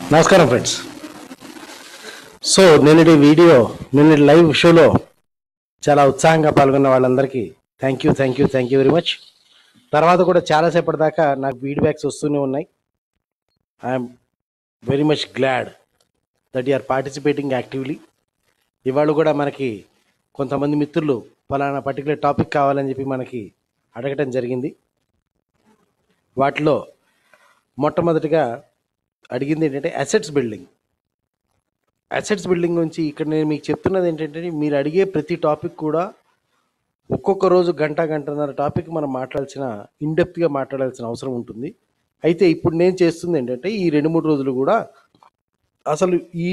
నమస్కారం friends so నిన్నటి video నిన్నటి లైవ్ షోలో చాలా ఉత్సాహంగా పాల్గొన్న వాళ్ళందరికీ thank you thank you thank you very much తర్వాత కూడా చాలాసేపటి దాకా నాకు ఫీడ్బ్యాక్స్ వస్తూనే ఉన్నాయి I'm very much glad that are participating actively ఇవాళ కూడా మనకి కొంతమంది మిత్రులు ఫలానా పర్టికులర్ టాపిక్ కావాలని చెప్పి మనకి అడగటం జరిగింది వాటిలో మొట్టమొదటిగా అడిగింది ఏంటంటే అసెట్స్ బిల్డింగ్ అసెట్స్ బిల్డింగ్ గురించి ఇక్కడ నేను మీకు చెప్తున్నది ఏంటంటే మీరు అడిగే ప్రతి టాపిక్ కూడా ఒక్కొక్క రోజు గంట గంటన్నర టాపిక్ మనం మాట్లాడాల్సిన ఇన్డెప్త్గా మాట్లాడాల్సిన అవసరం ఉంటుంది అయితే ఇప్పుడు నేను చేస్తుంది ఏంటంటే ఈ రెండు మూడు రోజులు కూడా అసలు ఈ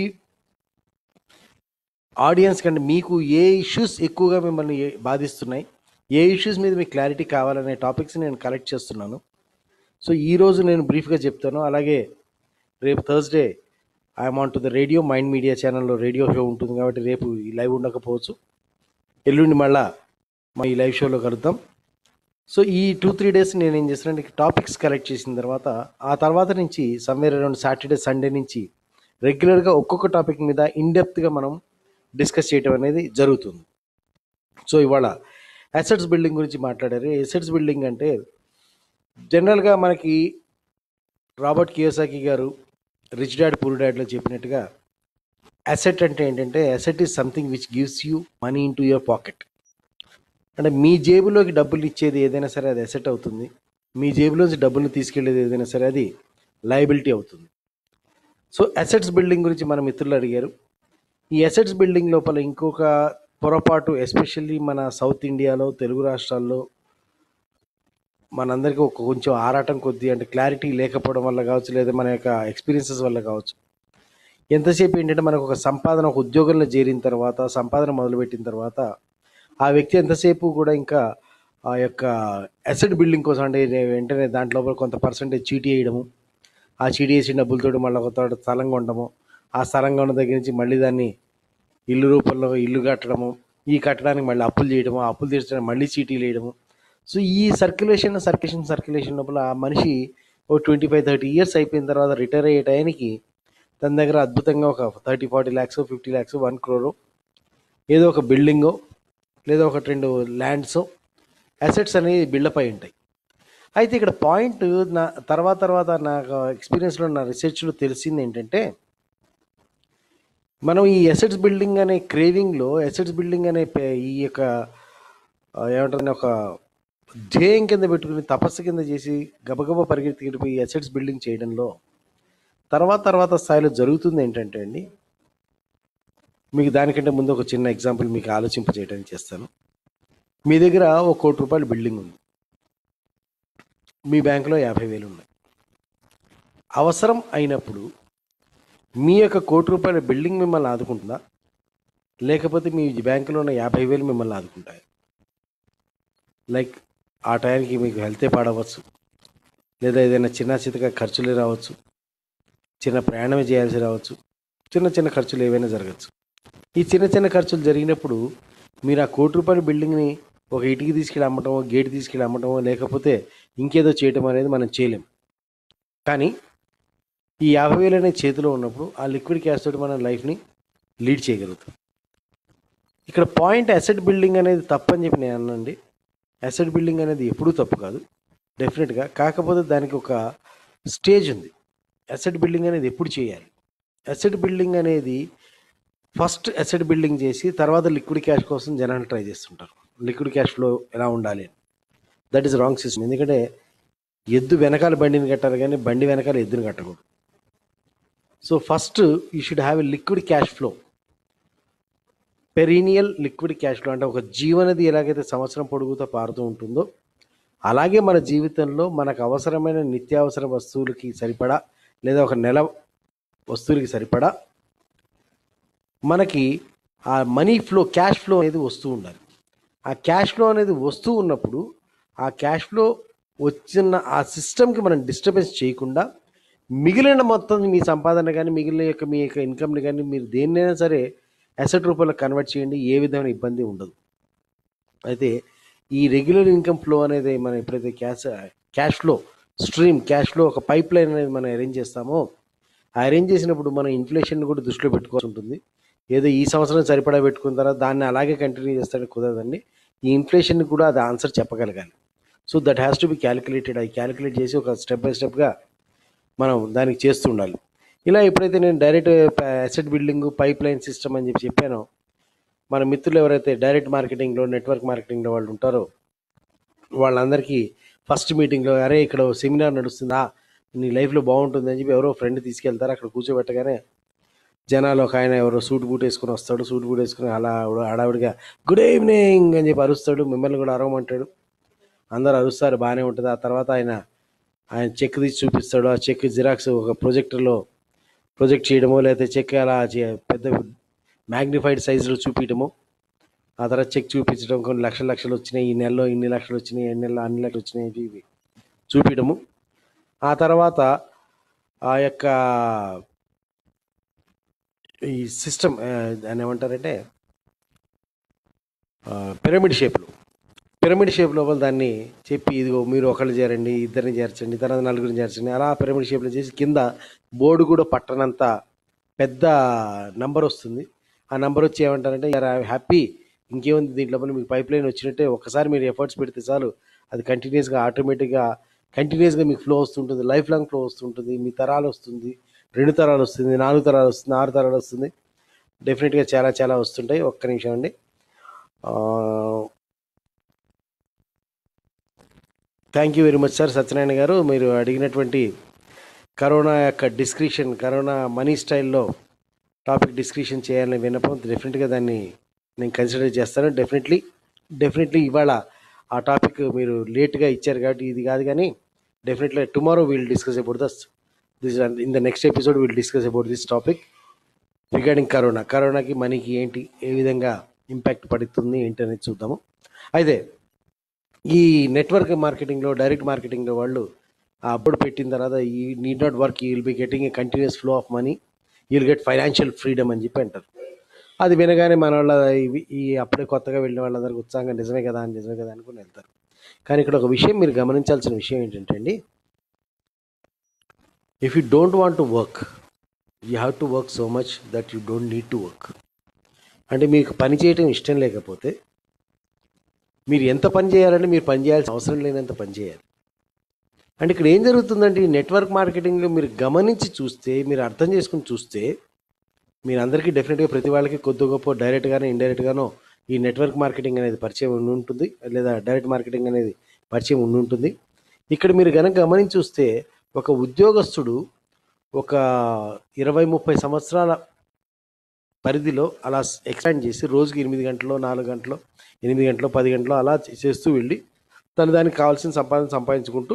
ఆడియన్స్ కంటే మీకు ఏ ఇష్యూస్ ఎక్కువగా మిమ్మల్ని ఏ- బాధిస్తున్నాయి ఏ ఇష్యూస్ మీద మీకు క్లారిటీ కావాలనే టాపిక్స్ నేను కలెక్ట్ చేస్తున్నాను సో ఈ రోజు నేను బ్రీఫ్గా చెప్తాను అలాగే రేపు Thursday I'm on to the radio mind media ఛానల్లో రేడియో షో ఉంటుంది కాబట్టి రేపు ఈ లైవ్ ఉండకపోవచ్చు ఎల్లుండి మళ్ళా మా ఈ లైవ్ షోలో కలుద్దాం సో ఈ టూ త్రీ డేస్ నేను ఏం చేస్తానంటే టాపిక్స్ కలెక్ట్ చేసిన తర్వాత ఆ తర్వాత నుంచి సమ్వేర్ అరౌండ్ సాటర్డే సండే నుంచి రెగ్యులర్గా ఒక్కొక్క టాపిక్ మీద ఇన్డెప్త్గా మనం డిస్కస్ చేయడం అనేది జరుగుతుంది సో ఇవాళ అసెట్స్ బిల్డింగ్ గురించి మాట్లాడారు అసెట్స్ బిల్డింగ్ అంటే జనరల్గా మనకి Robert Kiyosaki garu rich dad poor డాడ్లో చెప్పినట్టుగా అసెట్ అంటే ఏంటంటే asset is something which gives you money into your pocket అంటే మీ జేబులోకి డబ్బులు ఇచ్చేది ఏదైనా సరే అది అసెట్ అవుతుంది మీ జేబులోంచి డబ్బులు తీసుకెళ్లేది ఏదైనా సరే అది లయబిలిటీ అవుతుంది సో అసెట్స్ బిల్డింగ్ గురించి మన మిత్రులు అడిగారు ఈ అసెట్స్ బిల్డింగ్ లోపల ఇంకొక పొరపాటు ఎస్పెషల్లీ మన సౌత్ ఇండియాలో తెలుగు రాష్ట్రాల్లో మనందరికీ ఒక కొంచెం ఆరాటం కొద్దీ అంటే క్లారిటీ లేకపోవడం వల్ల కావచ్చు లేదా మన యొక్క ఎక్స్పీరియన్సెస్ వల్ల కావచ్చు ఎంతసేపు ఏంటంటే మనకు ఒక సంపాదన ఒక ఉద్యోగంలో చేరిన తర్వాత సంపాదన మొదలుపెట్టిన తర్వాత ఆ వ్యక్తి ఎంతసేపు కూడా ఇంకా ఆ యొక్క అసెట్ బిల్డింగ్ కోసం అంటే వెంటనే దాంట్లో కొంత పర్సంటేజ్ చీటీ వేయడము ఆ చీటీ వేసిన డబ్బులతో మళ్ళీ కొత్త స్థలం కొనడము ఆ స్థలం కొన్న దగ్గర నుంచి మళ్ళీ దాన్ని ఇల్లు రూపంలో ఇల్లు కట్టడము ఈ కట్టడానికి మళ్ళీ అప్పులు చేయడము ఆ అప్పులు తీర్చడానికి మళ్ళీ చీటీలు వేయడము సో ఈ సర్క్యులేషన్ సర్క్యులేషన్ సర్క్యులేషన్ లోపల ఆ మనిషి ఓ ట్వంటీ ఫైవ్ థర్టీ ఇయర్స్ అయిపోయిన తర్వాత రిటైర్ అయ్యే టైంకి తన దగ్గర అద్భుతంగా ఒక thirty forty lakhs fifty lakhs one crore ఏదో ఒక బిల్డింగో లేదా ఒక రెండు ల్యాండ్స్ అసెట్స్ అనేవి బిల్డప్ అయి ఉంటాయి అయితే ఇక్కడ పాయింట్ నా తర్వాత తర్వాత నాకు ఎక్స్పీరియన్స్లో నా రీసెర్చ్లో తెలిసింది ఏంటంటే మనం ఈ అసెట్స్ బిల్డింగ్ అనే క్రేవింగ్లో అసెట్స్ బిల్డింగ్ అనే పే- ఈ యొక్క ఆ, ఏమంటారు ఒక ధ్యేయం కింద పెట్టుకుని తపస్సు కింద చేసి గబగబా పరిగెత్తిపోయి అసెట్స్ బిల్డింగ్ చేయడంలో తర్వాత తర్వాత స్థాయిలో జరుగుతుంది ఏంటంటే అండి మీకు దానికంటే ముందు ఒక చిన్న ఎగ్జాంపుల్ మీకు ఆలోచింప చేయడానికి చేస్తాను మీ దగ్గర ఒక కోటి రూపాయల బిల్డింగ్ ఉంది మీ బ్యాంకులో యాభై వేలు ఉన్నాయి అవసరం అయినప్పుడు మీ యొక్క కోటి రూపాయల బిల్డింగ్ మిమ్మల్ని ఆదుకుంటుందా లేకపోతే మీ బ్యాంకులో ఉన్న యాభై వేలు మిమ్మల్ని ఆదుకుంటాయి లైక్ ఆ టైంకి మీకు హెల్తే పాడవచ్చు లేదా ఏదైనా చిన్న చితక ఖర్చులే రావచ్చు చిన్న ప్రయాణమే చేయాల్సి రావచ్చు చిన్న చిన్న ఖర్చులు ఏవైనా జరగచ్చు ఈ చిన్న చిన్న ఖర్చులు జరిగినప్పుడు మీరు ఆ కోటి రూపాయల బిల్డింగ్ని ఒక ఇటుకి తీసుకెళ్ళి అమ్మటమో గేట్ తీసుకెళ్ళి అమ్మటమో లేకపోతే ఇంకేదో చేయటం అనేది మనం చేయలేం కానీ ఈ యాభై వేలు అనేది చేతిలో ఉన్నప్పుడు ఆ లిక్విడ్ క్యాష్ తోటి మన లైఫ్ని లీడ్ చేయగలుగుతాం ఇక్కడ పాయింట్ అసెట్ బిల్డింగ్ అనేది తప్పని చెప్పి నేను అనండి అసెట్ బిల్డింగ్ అనేది ఎప్పుడూ తప్పు కాదు డెఫినెట్గా కాకపోతే దానికి ఒక స్టేజ్ ఉంది అసెట్ బిల్డింగ్ అనేది ఎప్పుడు చేయాలి అసెట్ బిల్డింగ్ అనేది ఫస్ట్ అసెట్ బిల్డింగ్ చేసి తర్వాత లిక్విడ్ క్యాష్ కోసం జనాలు ట్రై చేస్తుంటారు లిక్విడ్ క్యాష్ ఫ్లో ఎలా ఉండాలి అని దట్ ఈస్ రాంగ్ సిస్టమ్ ఎందుకంటే ఎద్దు వెనకాల బండిని కట్టాలి కానీ బండి వెనకాల ఎద్దుని కట్టకూడదు so first you should have a liquid cash flow perennial liquid cash flow అంటే ఒక జీవనది ఎలాగైతే సంవత్సరం పొడుగుతో పారుతూ ఉంటుందో అలాగే మన జీవితంలో మనకు అవసరమైన నిత్యావసర వస్తువులకి సరిపడా లేదా ఒక నెల వస్తువులకి సరిపడా మనకి ఆ మనీ ఫ్లో క్యాష్ ఫ్లో అనేది వస్తూ ఉండాలి ఆ క్యాష్ ఫ్లో అనేది వస్తూ ఉన్నప్పుడు ఆ క్యాష్ ఫ్లో వచ్చిన ఆ సిస్టమ్కి మనం డిస్టర్బెన్స్ చేయకుండా మిగిలిన మొత్తం మీ సంపాదన కానీ మిగిలిన యొక్క మీ యొక్క ఇన్కమ్ని కానీ మీరు దేన్నైనా సరే అసెట్ రూపంలో కన్వర్ట్ చేయండి ఏ విధమైన ఇబ్బంది ఉండదు అయితే ఈ రెగ్యులర్ ఇన్కమ్ ఫ్లో అనేది మనం ఎప్పుడైతే cash cash flow stream cash flow ఒక పైప్ లైన్ అనేది మనం అరేంజ్ చేస్తామో ఆ అరేంజ్ చేసినప్పుడు మనం ఇన్ఫ్లేషన్ కూడా దృష్టిలో పెట్టుకోవాల్సి ఉంటుంది ఏదో ఈ సంవత్సరం సరిపడా పెట్టుకున్న తర్వాత దాన్ని అలాగే కంటిన్యూ చేస్తాడని కుదరదండి ఈ ఇన్ఫ్లేషన్ కూడా అది ఆన్సర్ చెప్పగలగాలి so that has to be calculated అది క్యాలిక్యులేట్ చేసి ఒక స్టెప్ బై స్టెప్గా మనం దానికి చేస్తూ ఉండాలి ఇలా ఎప్పుడైతే నేను direct asset building pipeline system అని చెప్పి చెప్పానో మన మిత్రులు ఎవరైతే డైరెక్ట్ మార్కెటింగ్లో నెట్వర్క్ మార్కెటింగ్లో వాళ్ళు ఉంటారో వాళ్ళందరికీ ఫస్ట్ మీటింగ్లో అరే ఇక్కడ సెమినార్ నడుస్తుందా నీ లైఫ్లో బాగుంటుంది అని చెప్పి ఎవరో ఫ్రెండ్ తీసుకెళ్తారు అక్కడ కూర్చోబెట్టగానే జనాలు ఒక ఆయన ఎవరో సూట్ బూట్ వేసుకుని వస్తాడు సూట్ బూట్ వేసుకుని అలా హడావుడిగా గుడ్ ఈవినింగ్ అని చెప్పి అరుస్తాడు మిమ్మల్ని కూడా అరవమంటాడు అందరు అరుస్తారు బాగానే ఉంటుంది ఆ తర్వాత ఆయన ఆయన చెక్ తీసి చూపిస్తాడు ఆ చెక్ జిరాక్స్ ఒక ప్రొజెక్టర్లో ప్రొజెక్ట్ చేయడమో లేకపోతే చెక్ అలా చే- పెద్ద మ్యాగ్నిఫైడ్ సైజులో చూపించడము ఆ తర్వాత చెక్ చూపించడం కొన్ని లక్షల లక్షలు వచ్చినాయి ఈ నెలలో ఇన్ని లక్షలు వచ్చినాయి ఎన్ని నెలలో అన్ని లక్షలు వచ్చినాయి ఇవి ఇవి చూపించడము ఆ తర్వాత ఆ యొక్క ఈ సిస్టమ్ దాన్ని ఏమంటారంటే పిరమిడ్ షేప్లో పిరమిడ్ షేప్ లోపల దాన్ని చెప్పి ఇదిగో మీరు ఒకళ్ళు చేరండి ఇద్దరిని చేర్చండి తర్వాత నలుగురిని చేర్చండి అలా పిరమిడ్ షేప్లో చేసి కింద బోర్డు కూడా పట్టనంత పెద్ద నంబర్ వస్తుంది ఆ నంబర్ వచ్చి ఏమంటారంటే హ్యాపీ ఇంకేముంది దీంట్లో మీకు పైప్ లైన్ వచ్చినట్టే ఒకసారి మీరు ఎఫర్ట్స్ పెడితే చాలు అది కంటిన్యూస్గా ఆటోమేటిక్గా కంటిన్యూస్గా మీకు ఫ్లో వస్తుంటుంది లైఫ్ లాంగ్ ఫ్లో వస్తుంటుంది మీ తరాలు వస్తుంది రెండు తరాలు వస్తుంది నాలుగు తరాలు వస్తుంది ఆరు తరాలు వస్తుంది డెఫినెట్గా చాలా చాలా వస్తుంటాయి ఒక్క నిమిషం అండి thank you very much sir Satyanarayana garu మీరు అడిగినటువంటి కరోనా యొక్క డిస్క్రిప్షన్ కరోనా మనీ స్టైల్లో టాపిక్ డిస్క్రిప్షన్ చేయాలని విన్నపం డెఫినెట్గా దాన్ని నేను కన్సిడర్ చేస్తాను డెఫినెట్లీ డెఫినెట్లీ ఇవాళ ఆ టాపిక్ మీరు లేట్గా ఇచ్చారు కాబట్టి ఇది కాదు కానీ definitely tomorrow will discuss about this this in the next episode will discuss about this topic regarding corona కరోనాకి మనీకి ఏంటి ఏ విధంగా ఇంపాక్ట్ పడుతుంది ఏంటి అనేది చూద్దాము అయితే ఈ నెట్వర్క్ మార్కెటింగ్లో డైరెక్ట్ మార్కెటింగ్లో వాళ్ళు ఆ అప్పుడు పెట్టిన తర్వాత ఈ need not work you will be getting a continuous flow of money you'll get financial freedom అని చెప్పి అంటారు అది వినగానే మన వాళ్ళ ఇవి- ఈ అప్పుడే కొత్తగా వెళ్ళిన వాళ్ళందరికీ ఉత్సాహంగా నిజమే కదా నిజమే కదా అనుకుని వెళ్తారు కానీ ఇక్కడ ఒక విషయం మీరు గమనించాల్సిన విషయం ఏంటంటే అండి if you don't want to work you have to work so much that you don't need to work అంటే మీకు పని చేయటం ఇష్టం లేకపోతే మీరు ఎంత పని చేయాలంటే మీరు పని చేయాల్సిన అవసరం లేనంత పని చేయాలి అంటే ఇక్కడ ఏం జరుగుతుందంటే ఈ నెట్వర్క్ మార్కెటింగ్లో మీరు గమనించి చూస్తే మీరు అర్థం చేసుకుని చూస్తే మీరు అందరికీ డెఫినెట్గా ప్రతి వాళ్ళకి కొద్ది గొప్ప డైరెక్ట్గానో ఇండైరెక్ట్గానో ఈ నెట్వర్క్ మార్కెటింగ్ అనేది పరిచయం ఉండి ఉంటుంది లేదా డైరెక్ట్ మార్కెటింగ్ అనేది పరిచయం ఉండి ఉంటుంది ఇక్కడ మీరు కనుక గమనించి చూస్తే ఒక ఉద్యోగస్తుడు ఒక ఇరవై ముప్పై సంవత్సరాల పరిధిలో అలా ఎక్స్పాండ్ చేసి రోజుకి ఎనిమిది గంటలో నాలుగు గంటలో ఎనిమిది గంటలో పది గంటలో అలా చేస్తూ వెళ్ళి తను దానికి కావాల్సిన సంపాదన సంపాదించుకుంటూ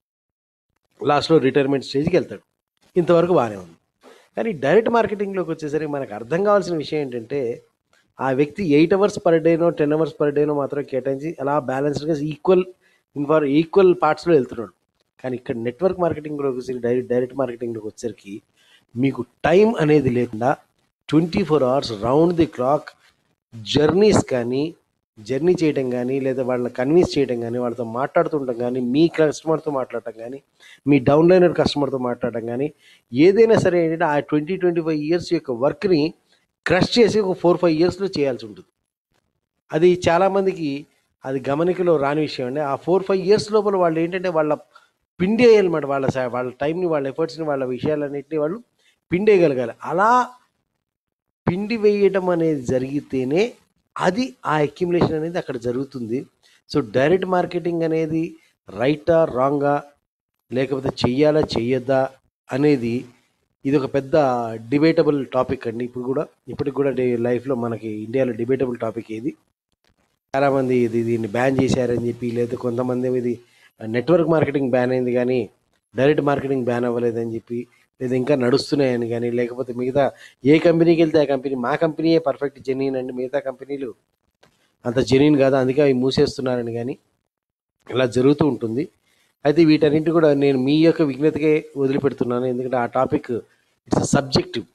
లాస్ట్లో రిటైర్మెంట్ స్టేజ్కి వెళ్తాడు ఇంతవరకు బాగానే ఉంది కానీ డైరెక్ట్ మార్కెటింగ్లోకి వచ్చేసరికి మనకు అర్థం కావాల్సిన విషయం ఏంటంటే ఆ వ్యక్తి ఎయిట్ అవర్స్ పర్ డేనో టెన్ అవర్స్ పర్ డేనో మాత్రం కేటాయించి అలా బ్యాలెన్స్డ్గా ఈక్వల్ ఇన్ఫార్ ఈక్వల్ పార్ట్స్లో వెళ్తున్నాడు కానీ ఇక్కడ నెట్వర్క్ మార్కెటింగ్లోకి వచ్చి డైరెక్ట్ డైరెక్ట్ మార్కెటింగ్లోకి వచ్చేసరికి మీకు టైం అనేది లేకుండా twenty four hours round the clock journeys కానీ జర్నీ చేయడం కానీ లేదా వాళ్ళని కన్విన్స్ చేయడం కానీ వాళ్ళతో మాట్లాడుతుండడం కానీ మీ కస్టమర్తో మాట్లాడటం కానీ మీ డౌన్లైనర్ కస్టమర్తో మాట్లాడటం కానీ ఏదైనా సరే ఏంటంటే ఆ ట్వంటీ ట్వంటీ ఫైవ్ ఇయర్స్ యొక్క వర్క్ని క్రష్ చేసి ఒక ఫోర్ ఫైవ్ ఇయర్స్లో చేయాల్సి ఉంటుంది అది చాలామందికి అది గమనికలో రాని విషయం అండి ఆ ఫోర్ ఫైవ్ ఇయర్స్ లోపల వాళ్ళు ఏంటంటే వాళ్ళ పిండి వేయాలన్నమాట వాళ్ళ సా- వాళ్ళ టైంని వాళ్ళ ఎఫర్ట్స్ని వాళ్ళ విషయాలన్నింటినీ వాళ్ళు పిండేయగలగాలి అలా పిండి వేయడం అనేది జరిగితేనే అది ఆ అక్యుములేషన్ అనేది అక్కడ జరుగుతుంది సో డైరెక్ట్ మార్కెటింగ్ అనేది రైటా రాంగా లేకపోతే చెయ్యాలా చెయ్యొద్దా అనేది ఇది ఒక పెద్ద డిబేటబుల్ టాపిక్ అండి ఇప్పుడు కూడా ఇప్పటికి కూడా లైఫ్లో మనకి ఇండియాలో డిబేటబుల్ టాపిక్ ఇది చాలామంది ఇది దీన్ని బ్యాన్ చేశారని చెప్పి లేదా కొంతమంది ఇది నెట్వర్క్ మార్కెటింగ్ బ్యాన్ అయింది కానీ డైరెక్ట్ మార్కెటింగ్ బ్యాన్ అవ్వలేదని చెప్పి లేదా ఇంకా నడుస్తున్నాయని కానీ లేకపోతే మిగతా ఏ కంపెనీకి వెళ్తే ఆ కంపెనీ మా కంపెనీయే పర్ఫెక్ట్ జెన్యున్ అండి మిగతా కంపెనీలు అంత జెన్యున్ కాదు అందుకే అవి మూసేస్తున్నారని కానీ ఇలా జరుగుతూ ఉంటుంది అయితే వీటన్నింటి కూడా నేను మీ యొక్క విజ్ఞతకే వదిలిపెడుతున్నాను ఎందుకంటే ఆ టాపిక్ ఇట్స్ సబ్జెక్టివ్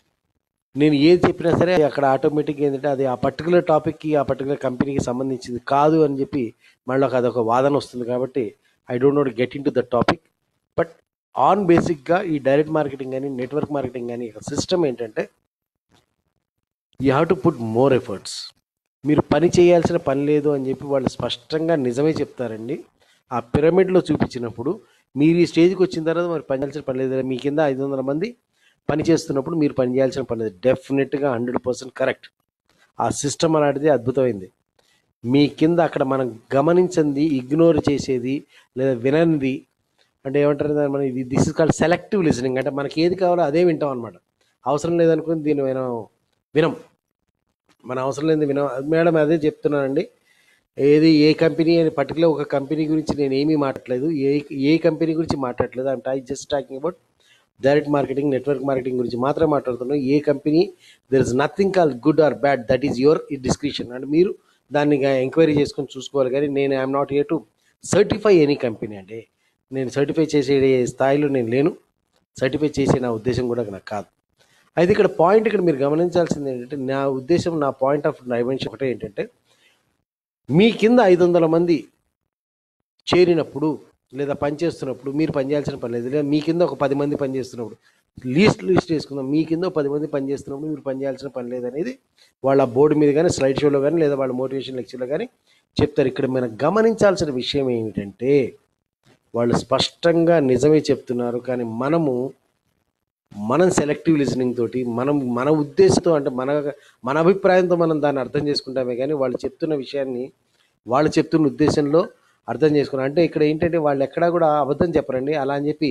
నేను ఏది చెప్పినా సరే అక్కడ ఆటోమేటిక్ ఏంటంటే అది ఆ పర్టికులర్ టాపిక్కి ఆ పర్టికులర్ కంపెనీకి సంబంధించింది కాదు అని చెప్పి మళ్ళీ ఒక అదొక వాదన వస్తుంది కాబట్టి I don't not get into the topic but on బేసిక్గా ఈ డైరెక్ట్ మార్కెటింగ్ కానీ నెట్వర్క్ మార్కెటింగ్ కానీ సిస్టమ్ ఏంటంటే you have to put more efforts మీరు పని చేయాల్సిన పని లేదు అని చెప్పి వాళ్ళు స్పష్టంగా నిజమే చెప్తారండి ఆ పిరమిడ్లో చూపించినప్పుడు మీరు ఈ స్టేజ్కి వచ్చిన తర్వాత మరి పని చేయాల్సిన పని లేదు మీ కింద ఐదు వందల మంది పని చేస్తున్నప్పుడు మీరు పని చేయాల్సిన పని లేదు డెఫినెట్గా హండ్రెడ్ పర్సెంట్ కరెక్ట్ ఆ సిస్టమ్ అలాంటిది అద్భుతమైంది మీ కింద అక్కడ మనం గమనించింది ఇగ్నోర్ చేసేది లేదా విననిది అంటే ఏమంటారు దాన్ని మనం ఇది this is called selective listening అంటే మనకి ఏది కావాలో అదే వింటాం అనమాట అవసరం లేదనుకుని దీన్ని వినం వినం మన అవసరం లేని వినం మేడం అదే చెప్తున్నానండి ఏది ఏ కంపెనీ అని పర్టికులర్ ఒక కంపెనీ గురించి నేను ఏమీ మాట్లాడలేదు ఏ ఏ కంపెనీ గురించి మాట్లాడలేదు అంటే I just talking about direct marketing network marketing గురించి మాత్రమే మాట్లాడుతున్నాను ఏ company there is nothing call good or bad that is your description అంటే మీరు దాన్ని ఎంక్వైరీ చేసుకొని చూసుకోవాలి కానీ నేను I'm not here to certify any company అండి నేను సర్టిఫై చేసే స్థాయిలో నేను లేను సర్టిఫై చేసే నా ఉద్దేశం కూడా నాకు కాదు అయితే ఇక్కడ పాయింట్ ఇక్కడ మీరు గమనించాల్సింది ఏంటంటే నా ఉద్దేశం నా పాయింట్ ఆఫ్ డైమెన్షన్ ఒకటే ఏంటంటే మీ కింద ఐదు వందల మంది చేరినప్పుడు లేదా పనిచేస్తున్నప్పుడు మీరు పనిచేయాల్సిన పని లేదు లేదా మీ కింద ఒక పది మంది పనిచేస్తున్నప్పుడు లీస్ట్ లిస్ట్ వేసుకుందాం మీ కింద ఒక పది మంది పనిచేస్తున్నప్పుడు మీరు పనిచేయాల్సిన పని లేదనేది వాళ్ళ బోర్డు మీద కానీ స్లైడ్ షోలో కానీ లేదా వాళ్ళ మోటివేషన్ లెక్చర్లో కానీ చెప్తారు ఇక్కడ మనం గమనించాల్సిన విషయం ఏమిటంటే వాళ్ళు స్పష్టంగా నిజమే చెప్తున్నారు కానీ మనము మనం సెలెక్టివ్ లిసనింగ్ తోటి మనం మన ఉద్దేశంతో అంటే మన మన అభిప్రాయంతో మనం దాన్ని అర్థం చేసుకుంటామే కానీ వాళ్ళు చెప్తున్న విషయాన్ని వాళ్ళు చెప్తున్న ఉద్దేశంలో అర్థం చేసుకున్నాం అంటే ఇక్కడ ఏంటంటే వాళ్ళు ఎక్కడా కూడా అబద్ధం చెప్పరండి అలా అని చెప్పి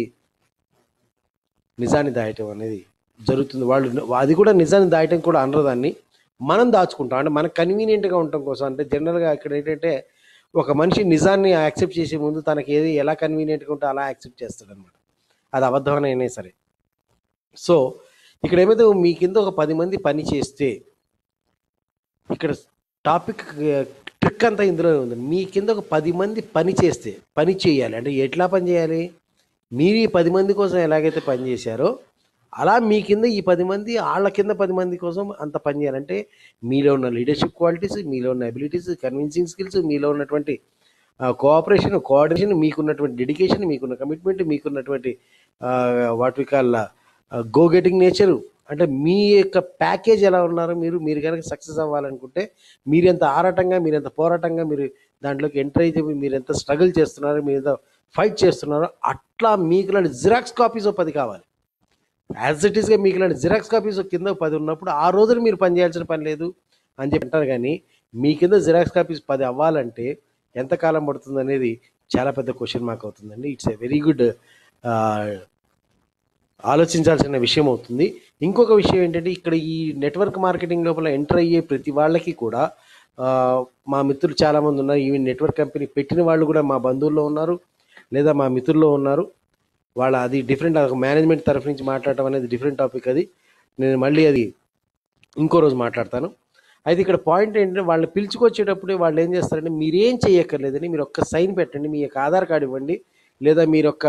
నిజాన్ని దాయటం అనేది జరుగుతుంది వాళ్ళు అది కూడా నిజాన్ని దాయటం కూడా అనరు దాన్ని మనం దాచుకుంటాం అంటే మనకు కన్వీనియంట్గా ఉండటం కోసం అంటే జనరల్గా ఇక్కడ ఏంటంటే ఒక మనిషి నిజాన్ని యాక్సెప్ట్ చేసే ముందు తనకి ఏది ఎలా కన్వీనియంట్గా ఉంటే అలా యాక్సెప్ట్ చేస్తాడు అనమాట అది అబద్ధమైనా సరే సో ఇక్కడ ఏమైతే మీ కింద ఒక పది మంది పని చేస్తే ఇక్కడ టాపిక్ ట్రిక్ అంతా ఇందులోనే ఉంది మీ కింద ఒక పది మంది పని చేస్తే పని చేయాలి అంటే ఎట్లా పని చేయాలి మీరు ఈ పది మంది కోసం ఎలాగైతే పని చేశారో అలా మీ కింద ఈ పది మంది వాళ్ళ కింద పది మంది కోసం అంత పని చేయాలంటే మీలో ఉన్న లీడర్షిప్ క్వాలిటీస్ మీలో ఉన్న అబిలిటీస్ కన్విన్సింగ్ స్కిల్స్ మీలో ఉన్నటువంటి కోఆపరేషన్ కోఆర్డినేషన్ మీకున్నటువంటి డెడికేషన్ మీకున్న కమిట్మెంట్ మీకున్నటువంటి what we call go getting nature అంటే మీ యొక్క ప్యాకేజ్ ఎలా ఉన్నారో మీరు మీరు కనుక సక్సెస్ అవ్వాలనుకుంటే మీరు ఎంత ఆరాటంగా మీరు ఎంత పోరాటంగా మీరు దాంట్లోకి ఎంటర్ అయితే మీరు ఎంత స్ట్రగుల్ చేస్తున్నారో మీరు ఎంత ఫైట్ చేస్తున్నారో అట్లా మీకు లాంటి జిరాక్స్ కాపీస్ పది కావాలి యాజ్ ఇట్ ఈస్గా మీకు లాంటి జిరాక్స్ కాపీస్ కింద పది ఉన్నప్పుడు ఆ రోజున మీరు పని చేయాల్సిన పని లేదు అని చెప్పి అంటారు కానీ మీ కింద జిరాక్స్ కాపీస్ పది అవ్వాలంటే ఎంత కాలం పడుతుంది అనేది చాలా పెద్ద క్వశ్చన్ మార్క్ అవుతుందండి ఇట్స్ ఎ వెరీ గుడ్ ఆలోచించాల్సిన విషయం అవుతుంది ఇంకొక విషయం ఏంటంటే ఇక్కడ ఈ నెట్వర్క్ మార్కెటింగ్ లోపల ఎంటర్ అయ్యే ప్రతి వాళ్ళకి కూడా ఆ, మా మిత్రులు చాలామంది ఉన్నారు ఈవెన్ నెట్వర్క్ కంపెనీ పెట్టిన వాళ్ళు కూడా మా బంధువుల్లో ఉన్నారు లేదా మా మిత్రుల్లో ఉన్నారు వాళ్ళ అది డిఫరెంట్ మేనేజ్మెంట్ తరఫు నుంచి మాట్లాడటం అనేది డిఫరెంట్ టాపిక్ అది నేను మళ్ళీ అది ఇంకో రోజు మాట్లాడతాను అయితే ఇక్కడ పాయింట్ ఏంటంటే వాళ్ళని పిలుచుకొచ్చేటప్పుడు వాళ్ళు ఏం చేస్తారంటే మీరేం చేయక్కర్లేదని మీరు ఒక్క సైన్ పెట్టండి మీ యొక్క ఆధార్ కార్డు ఇవ్వండి లేదా మీరు ఒక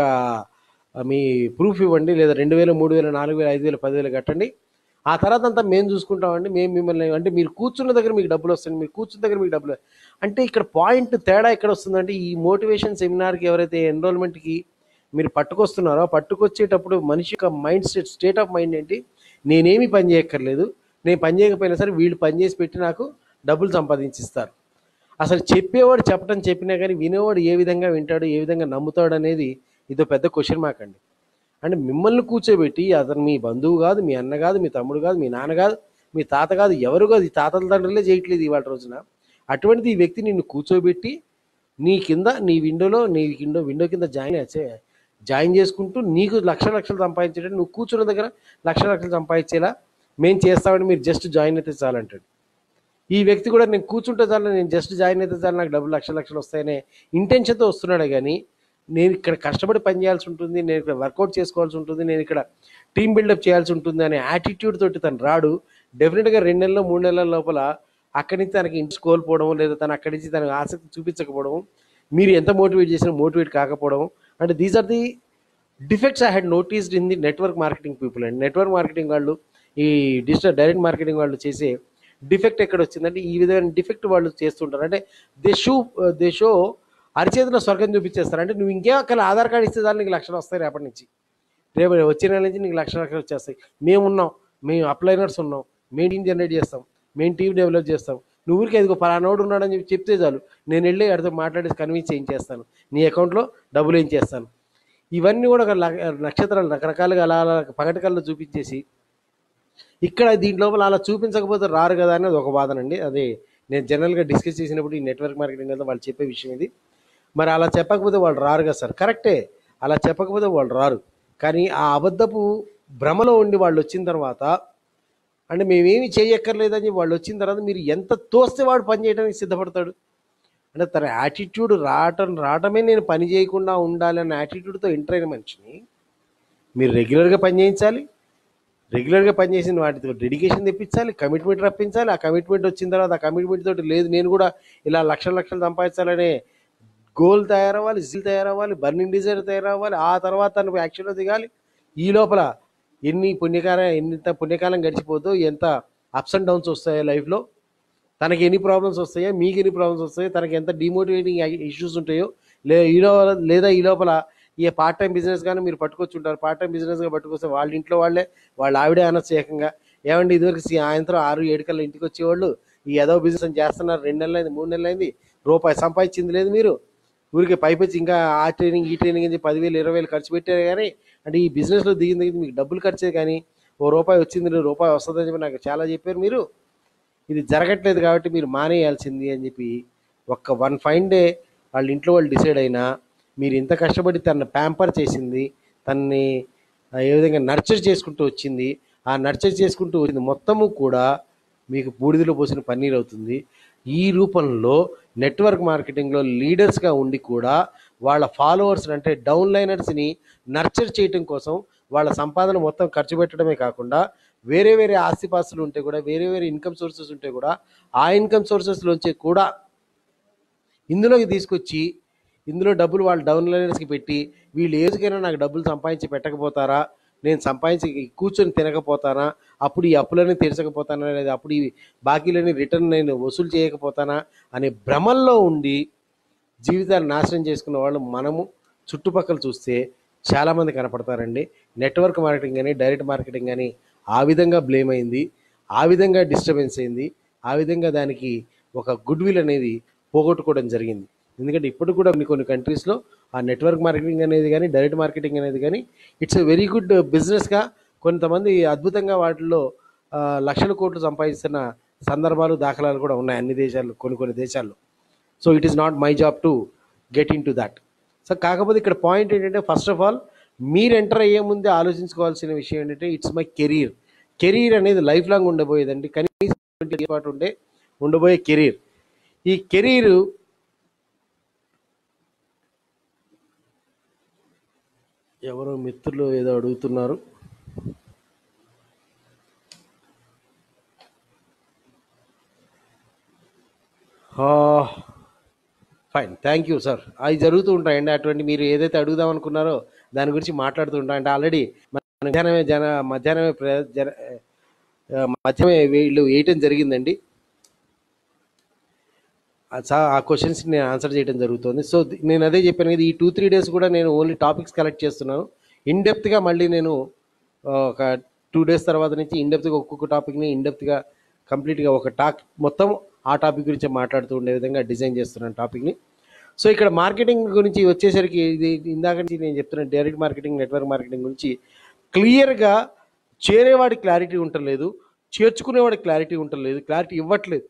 మీ ప్రూఫ్ ఇవ్వండి లేదా రెండు వేలు మూడు వేలు నాలుగు వేలు ఐదు వేలు పదివేలు కట్టండి ఆ తర్వాత అంతా మేము చూసుకుంటామండి మేము మిమ్మల్ని అంటే మీరు కూర్చున్న దగ్గర మీకు డబ్బులు వస్తాయి మీరు కూర్చున్న దగ్గర మీకు డబ్బులు అంటే ఇక్కడ పాయింట్ తేడా ఎక్కడ వస్తుందంటే ఈ మోటివేషన్ సెమినార్కి ఎవరైతే ఎన్రోల్మెంట్కి మీరు పట్టుకొస్తున్నారో ఆ పట్టుకొచ్చేటప్పుడు మనిషి యొక్క mind set state of mind ఏంటి నేనేమి పని చేయక్కర్లేదు నేను పని చేయకపోయినా సరే వీళ్ళు పని చేసి పెట్టి నాకు డబ్బులు సంపాదించిస్తారు అసలు చెప్పేవాడు చెప్పడం చెప్పినా కానీ వినేవాడు ఏ విధంగా వింటాడు ఏ విధంగా నమ్ముతాడు అనేది ఇదో పెద్ద క్వశ్చన్ మార్క్ అండి అంటే మిమ్మల్ని కూర్చోబెట్టి అతను మీ బంధువు కాదు మీ అన్న కాదు మీ తమ్ముడు కాదు మీ నాన్న కాదు మీ తాత కాదు ఎవరు కాదు ఈ తాతల తండ్రులే చేయట్లేదు ఇవాళ రోజున అటువంటిది ఈ వ్యక్తి నిన్ను కూర్చోబెట్టి నీ కింద నీ విండోలో నీ విండో విండో కింద జాయిన్ చే జాయిన్ చేసుకుంటూ నీకు లక్ష లక్షలు సంపాదించేటట్టు నువ్వు కూర్చున్న దగ్గర లక్ష లక్షలు సంపాదించేలా మేము చేస్తామని మీరు జస్ట్ జాయిన్ అయితే చాలంటాడు ఈ వ్యక్తి కూడా నేను కూర్చుంటే చాలు నేను జస్ట్ జాయిన్ అయితే చాలు నాకు డబ్బులు లక్ష లక్షలు వస్తాయనే ఇంటెన్షన్తో వస్తున్నాడే కానీ నేను ఇక్కడ కష్టపడి పని చేయాల్సి ఉంటుంది నేను ఇక్కడ వర్కౌట్ చేసుకోవాల్సి ఉంటుంది నేను ఇక్కడ టీం బిల్డప్ చేయాల్సి ఉంటుంది అనే యాటిట్యూడ్ తోటి తను రాడు డెఫినెట్గా రెండు నెలలు మూడు నెలల లోపల అక్కడి నుంచి తనకి ఇంట్రెస్ట్ కోల్పోవడం లేదా తను అక్కడి నుంచి తనకు ఆసక్తి చూపించకపోవడం మీరు ఎంత మోటివేట్ చేసినా మోటివేట్ కాకపోవడం అంటే these are the defects I had noticed in the network marketing people and network marketing వాళ్ళు ఈ డిజిటల్ డైరెక్ట్ మార్కెటింగ్ వాళ్ళు చేసే డిఫెక్ట్ ఎక్కడ వచ్చిందంటే ఈ విధమైన డిఫెక్ట్ వాళ్ళు చేస్తుంటారు అంటే దే షూ దే షో అరిచేతిలో స్వర్గం చూపించేస్తారు అంటే నువ్వు ఇంకేం అక్కడ ఆధార్ కార్డు ఇస్తే దాన్ని నీకు లక్షలు వస్తాయి రేపటి నుంచి రేపు వచ్చే నెల నుంచి నీకు లక్ష లక్షలు వచ్చేస్తాయి మేము ఉన్నాం మేము అప్లైనర్స్ ఉన్నాం మేము టీం జనరేట్ చేస్తాం మేము టీం డెవలప్ చేస్తాం నువ్వు ఊరికి ఎదుగు పలానోడు ఉన్నాడని చెప్పి చెప్తే చాలు నేను వెళ్ళి అడితో మాట్లాడేసి కన్విన్స్ ఏం చేస్తాను నీ అకౌంట్లో డబ్బులు ఏం చేస్తాను ఇవన్నీ కూడా ఒక ల- నక్షత్రాలు రకరకాలుగా అలా అలా పగటికల్లో చూపించేసి ఇక్కడ దీంట్ లోపల అలా చూపించకపోతే రారు కదా అనేది ఒక వాదనండి అదే నేను జనరల్గా డిస్కస్ చేసినప్పుడు ఈ నెట్వర్క్ మార్కెటింగ్ కదా వాళ్ళు చెప్పే విషయం ఇది మరి అలా చెప్పకపోతే వాళ్ళు రారు కదా సార్ కరెక్టే అలా చెప్పకపోతే వాళ్ళు రారు కానీ ఆ అబద్ధపు భ్రమలో ఉండి వాళ్ళు వచ్చిన తర్వాత అంటే మేమేమి చేయక్కర్లేదని వాళ్ళు వచ్చిన తర్వాత మీరు ఎంత తోస్తే వాడు పని చేయడానికి సిద్ధపడతాడు అంటే తన యాటిట్యూడ్ రావటం రావటమే నేను పని చేయకుండా ఉండాలి అన్న యాటిట్యూడ్తో ఎంటర్ అయిన మనిషిని మీరు రెగ్యులర్గా పని చేయించాలి రెగ్యులర్గా పనిచేసిన వాటితో డెడికేషన్ తెప్పించాలి కమిట్మెంట్ రప్పించాలి ఆ కమిట్మెంట్ వచ్చిన తర్వాత ఆ కమిట్మెంట్ తోటి లేదు నేను కూడా ఇలా లక్షల లక్షలు సంపాదించాలనే గోల్ తయారవ్వాలి జిల్ తయారవ్వాలి బర్నింగ్ డిజైర్ తయారవ్వాలి ఆ తర్వాత తను యాక్షన్లో దిగాలి ఈ లోపల ఎన్ని పుణ్యకాలం ఎంత పుణ్యకాలం గడిచిపోతూ ఎంత అప్స్ అండ్ డౌన్స్ వస్తాయో లైఫ్లో తనకి ఎన్ని ప్రాబ్లమ్స్ వస్తాయో మీకు ఎన్ని ప్రాబ్లమ్స్ వస్తాయో తనకి ఎంత డిమోటివేటింగ్ ఇష్యూస్ ఉంటాయో లే ఈ లోపల లేదా ఈ లోపల ఈ పార్ట్ టైం బిజినెస్ కానీ మీరు పట్టుకొచ్చి ఉంటారు పార్ట్ టైం బిజినెస్గా పట్టుకొస్తే వాళ్ళ ఇంట్లో వాళ్ళే వాళ్ళ ఆవిడే అనొచ్చు ఏకంగా ఏమండి ఇదివరకు సి- సాయంత్రం ఆరు ఏడు కల్లా ఇంటికి వచ్చేవాళ్ళు ఈ ఏదో బిజినెస్ అని చేస్తున్నారు రెండు నెలలు అయింది మూడు నెలలు అయింది రూపాయి సంపాదించింది లేదు మీరు ఊరికి పైపెచ్చి ఇంకా ఆ ట్రైనింగ్ ఈ ట్రైనింగ్ అని చెప్పి పదివేలు ఇరవై వేలు ఖర్చు పెట్టారు కానీ అంటే ఈ బిజినెస్లో దిగిన దిగింది మీకు డబ్బులు ఖర్చే కానీ ఓ రూపాయి వచ్చింది లేదు రూపాయి వస్తుందని చెప్పి నాకు చాలా చెప్పారు మీరు ఇది జరగట్లేదు కాబట్టి మీరు మానేయాల్సింది అని చెప్పి ఒక్క వన్ ఫైన్ డే వాళ్ళ ఇంట్లో వాళ్ళు డిసైడ్ అయినా మీరు ఇంత కష్టపడి తనని ప్యాంపర్ చేసింది తనని ఆ, ఏ విధంగా నర్చర్ చేసుకుంటూ వచ్చింది ఆ నర్చర్ చేసుకుంటూ వచ్చింది మొత్తము కూడా మీకు బూడిదలో పోసిన పన్నీర్ అవుతుంది ఈ రూపంలో నెట్వర్క్ మార్కెటింగ్లో లీడర్స్గా ఉండి కూడా వాళ్ళ ఫాలోవర్స్ అంటే డౌన్ లైనర్స్ని నర్చర్ చేయటం కోసం వాళ్ళ సంపాదన మొత్తం ఖర్చు పెట్టడమే కాకుండా వేరే వేరే ఆస్తిపాస్తులు ఉంటే కూడా వేరే వేరే ఇన్కమ్ సోర్సెస్ ఉంటే కూడా ఆ ఇన్కమ్ సోర్సెస్లోంచి కూడా ఇందులోకి తీసుకొచ్చి ఇందులో డబ్బులు వాళ్ళు డౌన్ లైనర్స్కి పెట్టి వీళ్ళు ఏజ్కైనా నాకు డబ్బులు సంపాదించి పెట్టకపోతారా నేను సంపాదించి కూర్చొని తినకపోతానా అప్పుడు ఈ అప్పులని తీర్చకపోతానా లేదా అప్పుడు ఈ బాకీలని రిటర్న్ నేను వసూలు చేయకపోతానా అనే భ్రమల్లో ఉండి జీవితాన్ని నాశనం చేసుకున్న వాళ్ళు మనము చుట్టుపక్కల చూస్తే చాలామంది కనపడతారండి నెట్వర్క్ మార్కెటింగ్ కానీ డైరెక్ట్ మార్కెటింగ్ కానీ ఆ విధంగా బ్లేమ్ అయింది ఆ విధంగా డిస్టర్బెన్స్ అయింది ఆ విధంగా దానికి ఒక గుడ్ విల్ అనేది పోగొట్టుకోవడం జరిగింది ఎందుకంటే ఇప్పుడు కూడా కొన్ని కొన్ని కంట్రీస్లో ఆ నెట్వర్క్ మార్కెటింగ్ అనేది కానీ డైరెక్ట్ మార్కెటింగ్ అనేది కానీ ఇట్స్ ఎ వెరీ గుడ్ బిజినెస్గా కొంతమంది అద్భుతంగా వాటిల్లో ఆ, లక్షల కోట్లు సంపాదిస్తున్న సందర్భాలు దాఖలాలు కూడా ఉన్నాయి అన్ని దేశాల్లో కొన్ని కొన్ని దేశాల్లో so it is not my job to get into that so కాకపోతే ఇక్కడ పాయింట్ ఏంటంటే ఫస్ట్ ఆఫ్ ఆల్ మీరు ఎంటర్ అయ్యే ముందే ఆలోచించుకోవాల్సిన విషయం ఏంటంటే ఇట్స్ మై కెరీర్ కెరీర్ అనేది లైఫ్ లాంగ్ ఉండబోయేదండి కనీసం 20 years పాటు ఉండే ఉండబోయే కెరీర్ ఈ కెరీర్ ఎవరో మిత్రులు ఏదో అడుగుతున్నారు ఫైన్ థ్యాంక్ యూ సార్ అవి జరుగుతూ ఉంటాయండి అటువంటి మీరు ఏదైతే అడుగుదాం అనుకున్నారో దాని గురించి మాట్లాడుతూ ఉంటాం అంటే ఆల్రెడీ మధ్యాహ్నమే జన మధ్యాహ్నమే ప్ర- జన ఆ, మధ్యాహ్నమే వీళ్ళు వేయటం జరిగిందండి ఆ చా- ఆ క్వశ్చన్స్ నేను ఆన్సర్ చేయడం జరుగుతుంది సో ది- నేను అదే చెప్పాను కదా ఈ టూ త్రీ డేస్ కూడా నేను ఓన్లీ టాపిక్స్ కలెక్ట్ చేస్తున్నాను ఇన్ డెప్త్గా మళ్ళీ నేను ఆ, ఒక టూ డేస్ తర్వాత నుంచి ఇన్ డెప్త్గా ఒక్కొక్క టాపిక్ని ఇన్ డెప్త్గా కంప్లీట్గా ఒక టాక్ మొత్తం ఆ టాపిక్ గురించి మాట్లాడుతూ ఉండే విధంగా డిజైన్ చేస్తున్నాను టాపిక్ని సో ఇక్కడ మార్కెటింగ్ గురించి వచ్చేసరికి ఇది ఇందాక నుంచి నేను చెప్తున్నాను డైరెక్ట్ మార్కెటింగ్ నెట్వర్క్ మార్కెటింగ్ గురించి క్లియర్గా చేరేవాడి క్లారిటీ ఉండలేదు చేర్చుకునేవాడి క్లారిటీ ఉండలేదు క్లారిటీ ఇవ్వట్లేదు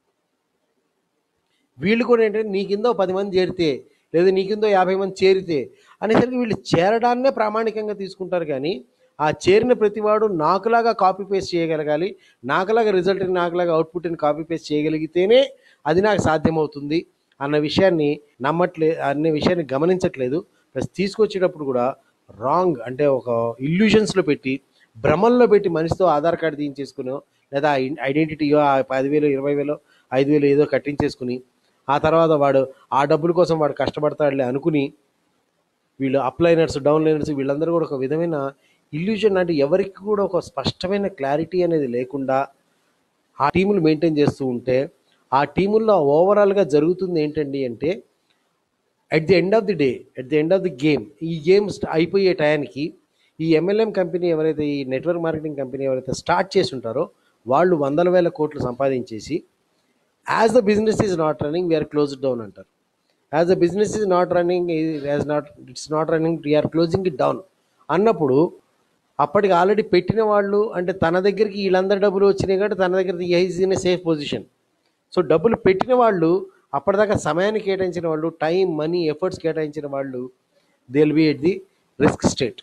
వీళ్ళు కూడా ఏంటంటే నీ కింద ఓ పది మంది చేరితే లేదా నీ కింద ఓ యాభై మంది చేరితే అనేసరికి వీళ్ళు చేరడాన్నే ప్రామాణికంగా తీసుకుంటారు కానీ ఆ చేరిన ప్రతివాడు నాకులాగా కాపీ పేస్ట్ చేయగలగాలి నాకులాగా రిజల్ట్ని నాకులాగా అవుట్పుట్ని కాపీ పేస్ట్ చేయగలిగితేనే అది నాకు సాధ్యమవుతుంది అన్న విషయాన్ని నమ్మట్లే అనే విషయాన్ని గమనించట్లేదు ప్లస్ తీసుకొచ్చేటప్పుడు కూడా రాంగ్ అంటే ఒక ఇల్యూషన్స్లో పెట్టి భ్రమల్లో పెట్టి మనిషితో ఆధార్ కార్డు తీయించేసుకునో లేదా ఐడెంటిటీయో ఆ పదివేలు ఇరవై వేలు ఐదు వేలు ఏదో కట్టించేసుకుని ఆ తర్వాత వాడు ఆ డబ్బుల కోసం వాడు కష్టపడతాడులే అనుకుని వీళ్ళు అప్లైనర్స్ డౌన్లైనర్స్ వీళ్ళందరూ కూడా ఒక విధమైన ఇల్యూషన్ అంటే ఎవరికి కూడా ఒక స్పష్టమైన క్లారిటీ అనేది లేకుండా ఆ టీములు మెయింటైన్ చేస్తూ ఉంటే ఆ టీముల్లో ఓవరాల్గా జరుగుతుంది ఏంటండి అంటే at the end of the day at the end of the game ఈ గేమ్ అయిపోయే టయానికి ఈ ఎంఎల్ఎం కంపెనీ ఎవరైతే ఈ నెట్వర్క్ మార్కెటింగ్ కంపెనీ ఎవరైతే స్టార్ట్ చేసి ఉంటారో వాళ్ళు వందల వేల కోట్లు సంపాదించేసి as the business is not running we're close down అంటారు as the business is not running as not it's not running we're closing it down అన్నప్పుడు అప్పటికి ఆల్రెడీ పెట్టిన వాళ్ళు అంటే తన దగ్గరికి వీళ్ళందరి డబ్బులు వచ్చినాయి కాబట్టి తన దగ్గర is in a safe position so డబ్బులు పెట్టిన వాళ్ళు అప్పటిదాకా సమయాన్ని కేటాయించిన వాళ్ళు టైం మనీ ఎఫర్ట్స్ కేటాయించిన వాళ్ళు they will be at the risk state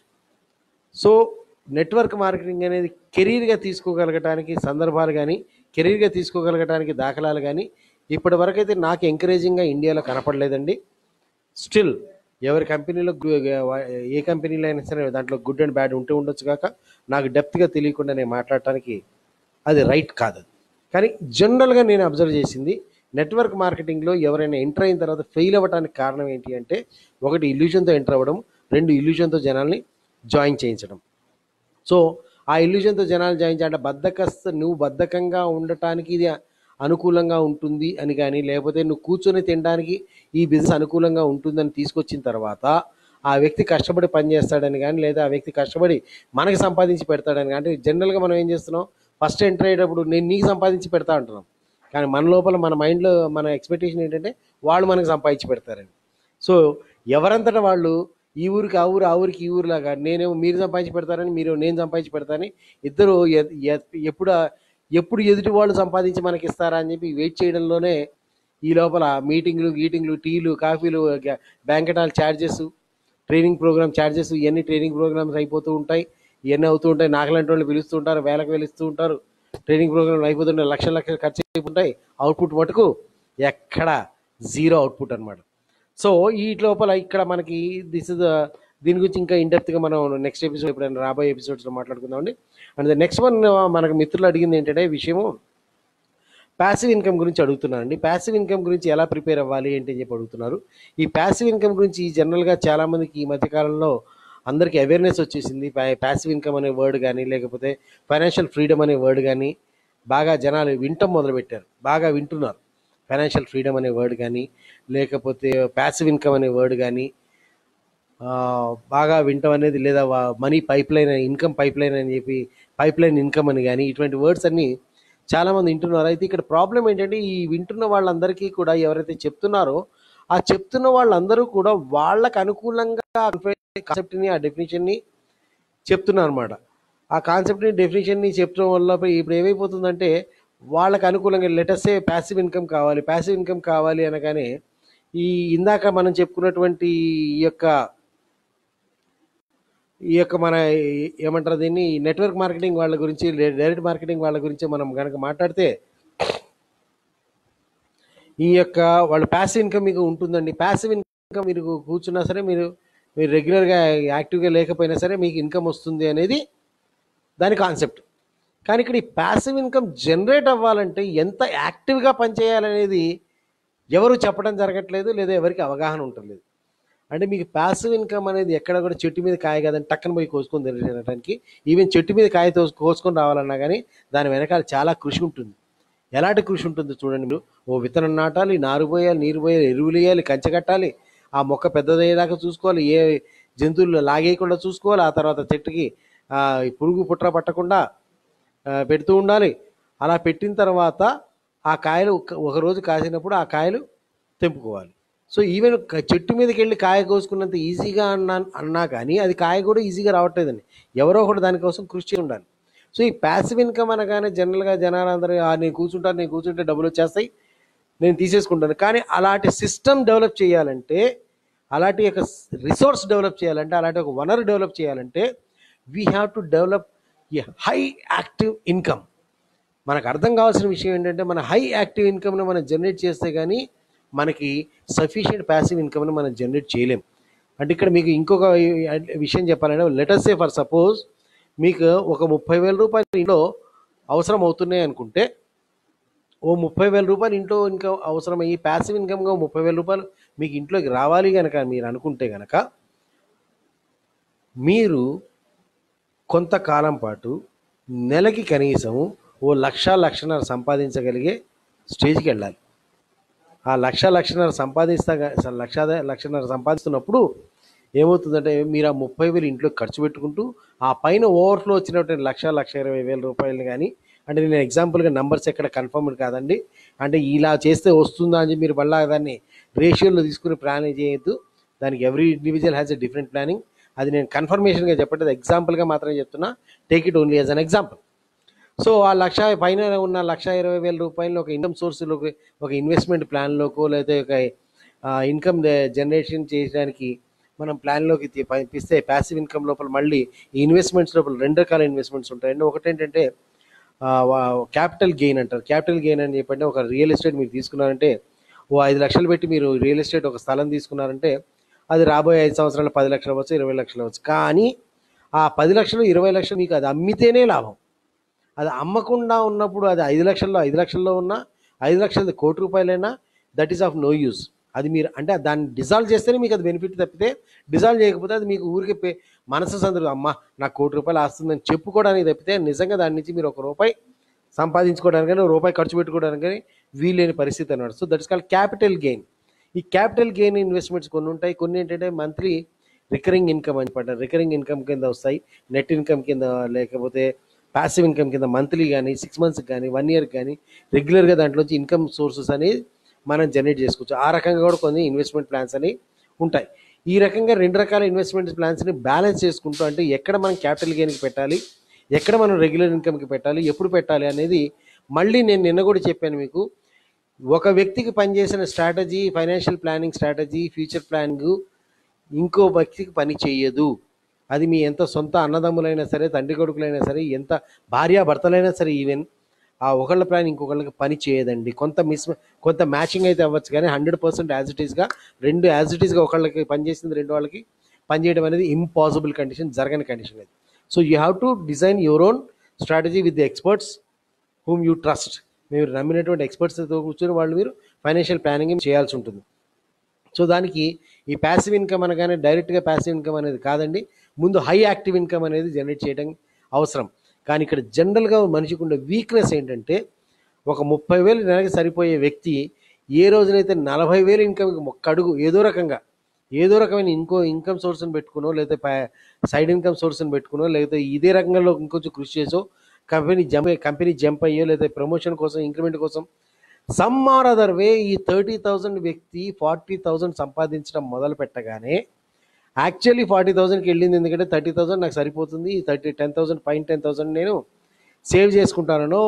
so network marketing అనేది కెరీర్గా తీసుకోగలగటానికి సందర్భాలు కానీ కెరీర్గా తీసుకోగలగటానికి దాఖలాలు కానీ ఇప్పటి వరకైతే నాకు ఎంకరేజింగ్గా ఇండియాలో కనపడలేదండి స్టిల్ ఎవరి కంపెనీలో గు- ఏ కంపెనీలో అయినా సరే దాంట్లో గుడ్ అండ్ బ్యాడ్ ఉంటే ఉండొచ్చు కాక నాకు డెప్త్గా తెలియకుండా నేను మాట్లాడటానికి అది రైట్ కాదు అది. కానీ జనరల్గా నేను అబ్జర్వ్ చేసింది నెట్వర్క్ మార్కెటింగ్లో ఎవరైనా ఎంటర్ అయిన తర్వాత ఫెయిల్ అవ్వడానికి కారణం ఏంటి అంటే ఒకటి ఇల్యూషన్తో ఎంటర్ అవ్వడం రెండు ఇల్యూషన్తో జనాల్ని జాయిన్ చేయించడం సో ఆ ఇల్యూషన్తో జనాలు జాయిన్ చేయాలంటే బద్ధకస్త నువ్వు బద్ధకంగా ఉండటానికి ఇది అనుకూలంగా ఉంటుంది అని కానీ లేకపోతే నువ్వు కూర్చొని తినడానికి ఈ బిజినెస్ అనుకూలంగా ఉంటుందని తీసుకొచ్చిన తర్వాత ఆ వ్యక్తి కష్టపడి పని చేస్తాడని కానీ లేదా ఆ వ్యక్తి కష్టపడి మనకి సంపాదించి పెడతాడని కానీ అంటే జనరల్గా మనం ఏం చేస్తున్నాం ఫస్ట్ ఎంటర్ అయ్యేటప్పుడు నేను నీకు సంపాదించి పెడతా అంటున్నాం కానీ మన లోపల మన మైండ్లో మన ఎక్స్పెక్టేషన్ ఏంటంటే వాళ్ళు మనకి సంపాదించి పెడతారని సో ఎవరంతటా వాళ్ళు ఈ ఊరికి ఆ ఊరు ఆ ఊరికి ఈ ఊరిలాగా నేనేమో మీరు సంపాదించి పెడతారని మీరు నేను సంపాదించి పెడతారని ఇద్దరు ఎ- ఎ- ఎప్పుడు ఎప్పుడు ఎదుటి వాళ్ళు సంపాదించి మనకి ఇస్తారా అని చెప్పి వెయిట్ చేయడంలోనే ఈ లోపల మీటింగ్లు గీటింగ్లు టీలు కాఫీలు బ్యాంకెటాల్ ఛార్జెస్ ట్రైనింగ్ ప్రోగ్రామ్ ఛార్జెస్ ఇవన్నీ ట్రైనింగ్ ప్రోగ్రామ్స్ అయిపోతూ ఉంటాయి ఇవన్నీ అవుతూ ఉంటాయి నాకులాంటి వాళ్ళు పిలుస్తూ ఉంటారు వేలకు వెలుస్తూ ఉంటారు ట్రైనింగ్ ప్రోగ్రామ్ అయిపోతుంటాయి లక్షల లక్షలు ఖర్చు అయిపోతుంటాయి అవుట్పుట్ మటుకు ఎక్కడ జీరో అవుట్పుట్ అన్నమాట సో ఈ లోపల ఇక్కడ మనకి దిస్ ఇస్ దీని గురించి ఇంకా ఇండెప్త్గా మనం నెక్స్ట్ ఎపిసోడ్ ఎప్పుడైనా రాబోయే ఎపిసోడ్స్లో మాట్లాడుకుందామండి అండ్ ద నెక్స్ట్ వన్ మనకు మిత్రులు అడిగింది ఏంటంటే విషయము ప్యాసివ్ ఇన్కమ్ గురించి అడుగుతున్నారండి ప్యాసివ్ ఇన్కమ్ గురించి ఎలా ప్రిపేర్ అవ్వాలి ఏంటి అని చెప్పి అడుగుతున్నారు ఈ ప్యాసివ్ ఇన్కమ్ గురించి జనరల్గా చాలామందికి ఈ మధ్యకాలంలో అందరికీ అవేర్నెస్ వచ్చేసింది ప్యాసివ్ ఇన్కమ్ అనే వర్డ్ కానీ లేకపోతే ఫైనాన్షియల్ ఫ్రీడమ్ అనే వర్డ్ కానీ బాగా జనాలు వింటం మొదలుపెట్టారు బాగా వింటున్నారు ఫైనాన్షియల్ ఫ్రీడమ్ అనే వర్డ్ కానీ లేకపోతే ప్యాసివ్ ఇన్కమ్ అనే వర్డ్ కానీ ఆ, బాగా వింటాం అనేది లేదా money pipeline income pipeline అని చెప్పి పైప్ లైన్ ఇన్కమ్ అని కానీ ఇటువంటి వర్డ్స్ అన్ని చాలామంది వింటున్నారు అయితే ఇక్కడ ప్రాబ్లం ఏంటంటే ఈ వింటున్న వాళ్ళందరికీ కూడా ఎవరైతే చెప్తున్నారో ఆ చెప్తున్న వాళ్ళందరూ కూడా వాళ్ళకు అనుకూలంగా కాన్సెప్ట్ని ఆ డెఫినేషన్ని చెప్తున్నారు అనమాట ఆ కాన్సెప్ట్ని డెఫినేషన్ని చెప్పడం వల్ల ఇప్పుడు ఏమైపోతుందంటే వాళ్ళకి అనుకూలంగా లెటర్సే ప్యాసివ్ ఇన్కమ్ కావాలి ప్యాసివ్ ఇన్కమ్ కావాలి అనగానే ఈ ఇందాక మనం చెప్పుకున్నటువంటి ఈ యొక్క ఈ యొక్క మన ఈ- ఏమంటారు దీన్ని నెట్వర్క్ మార్కెటింగ్ వాళ్ళ గురించి డైరెక్ట్ మార్కెటింగ్ వాళ్ళ గురించి మనం కనుక మాట్లాడితే ఈ యొక్క వాళ్ళ ప్యాసివ్ ఇన్కమ్ మీకు ఉంటుందండి ప్యాసివ్ ఇన్కమ్ మీరు కూర్చున్నా సరే మీరు మీరు రెగ్యులర్గా యాక్టివ్గా లేకపోయినా సరే మీకు ఇన్కమ్ వస్తుంది అనేది దాని కాన్సెప్ట్ కానీ ఇక్కడ ఈ ప్యాసివ్ ఇన్కమ్ జనరేట్ అవ్వాలంటే ఎంత యాక్టివ్గా పనిచేయాలనేది ఎవరు చెప్పడం జరగట్లేదు లేదా ఎవరికి అవగాహన ఉండలేదు అంటే మీకు ప్యాసివ్ ఇన్కమ్ అనేది ఎక్కడ కూడా చెట్టు మీద కాయ కదని టక్కన పోయి కోసుకొని తినడానికి ఈవెన్ చెట్టు మీద కాయ తోసు కోసుకొని రావాలన్నా కానీ దాని వెనకాల చాలా కృషి ఉంటుంది ఎలాంటి కృషి ఉంటుందో చూడండి మీరు ఓ విత్తనం నాటాలి నారు పోయాలి నీరు పోయాలి ఎరువులు వేయాలి కంచె కట్టాలి ఆ మొక్క పెద్దదయ్యేదాకా చూసుకోవాలి ఏ జంతువులు లాగేయకుండా చూసుకోవాలి ఆ తర్వాత చెట్టుకి ఆ, ఈ పురుగు పుట్ర పట్టకుండా ఆ, పెడుతూ ఉండాలి అలా పెట్టిన తర్వాత ఆ కాయలు ఒక- ఒక రోజు కాసినప్పుడు ఆ కాయలు తెంపుకోవాలి సో ఈవెన్ క- చెట్టు మీదకి వెళ్ళి కాయ కోసుకున్నంత ఈజీగా అన్నా అన్నా కానీ అది కాయ కూడా ఈజీగా రావట్లేదండి ఎవరో ఒకటి దానికోసం కృషి చేసి ఉండాలి సో ఈ ప్యాసివ్ ఇన్కమ్ అనగానే జనరల్గా జనాలందరూ "ఆ, నేను కూర్చుంటాను నేను కూర్చుంటే డబ్బులు వచ్చేస్తాయి నేను తీసేసుకుంటాను కానీ అలాంటి సిస్టమ్ డెవలప్ చేయాలంటే అలాంటి ఒక రిసోర్స్ డెవలప్ చేయాలంటే అలాంటి ఒక వనరు డెవలప్ చేయాలంటే we have to develop a high active income మనకు అర్థం కావాల్సిన విషయం ఏంటంటే మన హై యాక్టివ్ ఇన్కమ్ని మనం జనరేట్ చేస్తే కానీ మనకి సఫిషియెంట్ ప్యాసివ్ ఇన్కమ్ని మనం జనరేట్ చేయలేం అంటే ఇక్కడ మీకు ఇంకొక విషయం చెప్పాలంటే లెటర్స్ సే ఫర్ సపోజ్ మీకు ఒక ముప్పై వేల రూపాయలు ఇంట్లో అవసరం అవుతున్నాయి అనుకుంటే ఓ ముప్పై వేల రూపాయలు ఇంట్లో ఇంకా అవసరం అయ్యి ప్యాసివ్ ఇన్కమ్గా ముప్పై వేల రూపాయలు మీకు ఇంట్లోకి రావాలి కనుక మీరు అనుకుంటే కనుక మీరు కొంతకాలం పాటు నెలకి కనీసం ఓ లక్ష లక్షన్నర సంపాదించగలిగే స్టేజ్కి వెళ్ళాలి ఆ లక్ష లక్షన్నర సంపాదిస్తా లక్ష లక్షన్నర సంపాదిస్తున్నప్పుడు ఏమవుతుందంటే మీరు ఆ ముప్పై వేలు ఇంట్లో ఖర్చు పెట్టుకుంటూ ఆ పైన ఓవర్ఫ్లో వచ్చినటువంటి లక్ష లక్ష ఇరవై వేల రూపాయలు కానీ అంటే నేను ఎగ్జాంపుల్గా నంబర్స్ ఎక్కడ కన్ఫర్మ్డ్ కాదండి అంటే ఇలా చేస్తే వస్తుందా అని చెప్పి మీరు మళ్ళా దాన్ని రేషియోలో తీసుకుని ప్లాన్ చేయొద్దు దానికి every individual has a different planning అది నేను కన్ఫర్మేషన్గా చెప్పట్లేదు ఎగ్జాంపుల్గా మాత్రమే చెప్తున్నా take it only as an example so ఆ లక్ష పైన ఉన్న లక్ష ఇరవై వేల రూపాయలు ఒక ఇన్కమ్ సోర్స్లోకి ఒక ఇన్వెస్ట్మెంట్ ప్లాన్లోకో లేకపోతే ఒక ఇన్కమ్ జనరేషన్ చేయడానికి మనం ప్లాన్లోకి తీ- పంపిస్తే ప్యాసివ్ ఇన్కమ్ లోపల మళ్ళీ ఈ ఇన్వెస్ట్మెంట్స్ లోపల రెండు రకాల ఇన్వెస్ట్మెంట్స్ ఉంటాయండి ఒకటి ఏంటంటే క్యాపిటల్ గెయిన్ అంటారు క్యాపిటల్ గెయిన్ అని చెప్పండి ఒక రియల్ ఎస్టేట్ మీరు తీసుకున్నారంటే ఓ ఐదు లక్షలు పెట్టి మీరు రియల్ ఎస్టేట్ ఒక స్థలం తీసుకున్నారంటే అది రాబోయే ఐదు సంవత్సరాలు పది లక్షలు అవ్వచ్చు ఇరవై లక్షలు అవ్వచ్చు కానీ ఆ పది లక్షలు ఇరవై లక్షలు మీకు అది అమ్మితేనే లాభం అది అమ్మకుండా ఉన్నప్పుడు అది ఐదు లక్షల్లో ఐదు లక్షల్లో ఉన్నా ఐదు లక్షలది కోటి రూపాయలైనా that is of no use అది మీరు అంటే దాన్ని డిజాల్వ్ చేస్తేనే మీకు అది బెనిఫిట్ తప్పితే డిజాల్వ్ చేయకపోతే అది మీకు ఊరికే పే మనసు సందర్భం అమ్మ నాకు కోటి రూపాయలు వస్తుందని చెప్పుకోవడానికి తప్పితే నిజంగా దాని నుంచి మీరు ఒక రూపాయి సంపాదించుకోవడానికి కానీ ఒక రూపాయి ఖర్చు పెట్టుకోవడానికి కానీ వీలేని పరిస్థితి అన్నమాట so that is called capital gain ఈ క్యాపిటల్ గెయిన్ ఇన్వెస్ట్మెంట్స్ కొన్ని ఉంటాయి కొన్ని ఏంటంటే మంత్లీ రికరింగ్ ఇన్కమ్ అని పడ్డ రికరింగ్ ఇన్కమ్ కింద వస్తాయి నెట్ ఇన్కమ్ కింద లేకపోతే ప్యాసివ్ ఇన్కమ్ కింద మంత్లీ కానీ సిక్స్ మంత్స్కి కానీ వన్ ఇయర్కి కానీ రెగ్యులర్గా దాంట్లోంచి ఇన్కమ్ సోర్సెస్ అనేది మనం జనరేట్ చేసుకోవచ్చు ఆ రకంగా కూడా కొన్ని ఇన్వెస్ట్మెంట్ ప్లాన్స్ అనేవి ఉంటాయి ఈ రకంగా రెండు రకాల ఇన్వెస్ట్మెంట్ ప్లాన్స్ని బ్యాలెన్స్ చేసుకుంటూ అంటే ఎక్కడ మనం క్యాపిటల్ గెయిన్కి పెట్టాలి ఎక్కడ మనం రెగ్యులర్ ఇన్కమ్కి పెట్టాలి ఎప్పుడు పెట్టాలి అనేది మళ్ళీ నేను నిన్న కూడా చెప్పాను మీకు ఒక వ్యక్తికి పనిచేసిన strategy financial planning strategy future planning ఇంకో వ్యక్తికి పని చేయదు అది మీ ఎంత సొంత అన్నదమ్ములైనా సరే తండ్రి కొడుకులైనా సరే ఎంత భార్యాభర్తలైనా సరే ఈవెన్ ఆ ఒకళ్ళ ప్లాన్ ఇంకొకళ్ళకి పని చేయదండి కొంత మిస్ కొంత మ్యాచింగ్ అయితే అవ్వచ్చు కానీ హండ్రెడ్ పర్సెంట్ యాజ్ ఇట్ ఈస్గా రెండు యాజ్ ఇట్ ఈస్గా ఒకళ్ళకి పని చేసింది రెండు వాళ్ళకి పని చేయడం అనేది ఇంపాసిబుల్ కండిషన్ జరగని కండిషన్ అది so you have to design your own strategy with the experts whom you trust మీరు నమ్మినటువంటి ఎక్స్పర్ట్స్తో కూర్చొని వాళ్ళు మీరు ఫైనాన్షియల్ ప్లానింగ్ చేయాల్సి ఉంటుంది సో దానికి ఈ ప్యాసివ్ ఇన్కమ్ అనగానే డైరెక్ట్గా ప్యాసివ్ ఇన్కమ్ అనేది కాదండి ముందు హై యాక్టివ్ ఇన్కమ్ అనేది జనరేట్ చేయడం అవసరం కానీ ఇక్కడ జనరల్గా మనిషికి ఉండే వీక్నెస్ ఏంటంటే ఒక ముప్పై వేలు నెలకి సరిపోయే వ్యక్తి ఏ రోజునైతే నలభై వేలు ఇన్కమ్కి ఒక్క అడుగు ఏదో రకంగా ఏదో రకమైన ఇంకో ఇన్కమ్ సోర్స్ని పెట్టుకునో లేకపోతే సైడ్ ఇన్కమ్ సోర్స్ని పెట్టుకునో లేకపోతే ఇదే రకంగా ఇంకొంచెం కృషి చేసో కంపెనీ జంప్ కంపెనీ జంప్ అయ్యో లేదా ప్రమోషన్ కోసం ఇంక్రిమెంట్ కోసం సమ్ ఆర్ అదర్ వే ఈ థర్టీ థౌజండ్ వ్యక్తి ఫార్టీ థౌజండ్ సంపాదించడం మొదలు పెట్టగానే యాక్చువల్లీ ఫార్టీ థౌజండ్కి వెళ్ళింది ఎందుకంటే థర్టీ థౌజండ్ నాకు సరిపోతుంది థర్టీ టెన్ థౌసండ్ పైన టెన్ థౌసండ్ నేను సేవ్ చేసుకుంటానో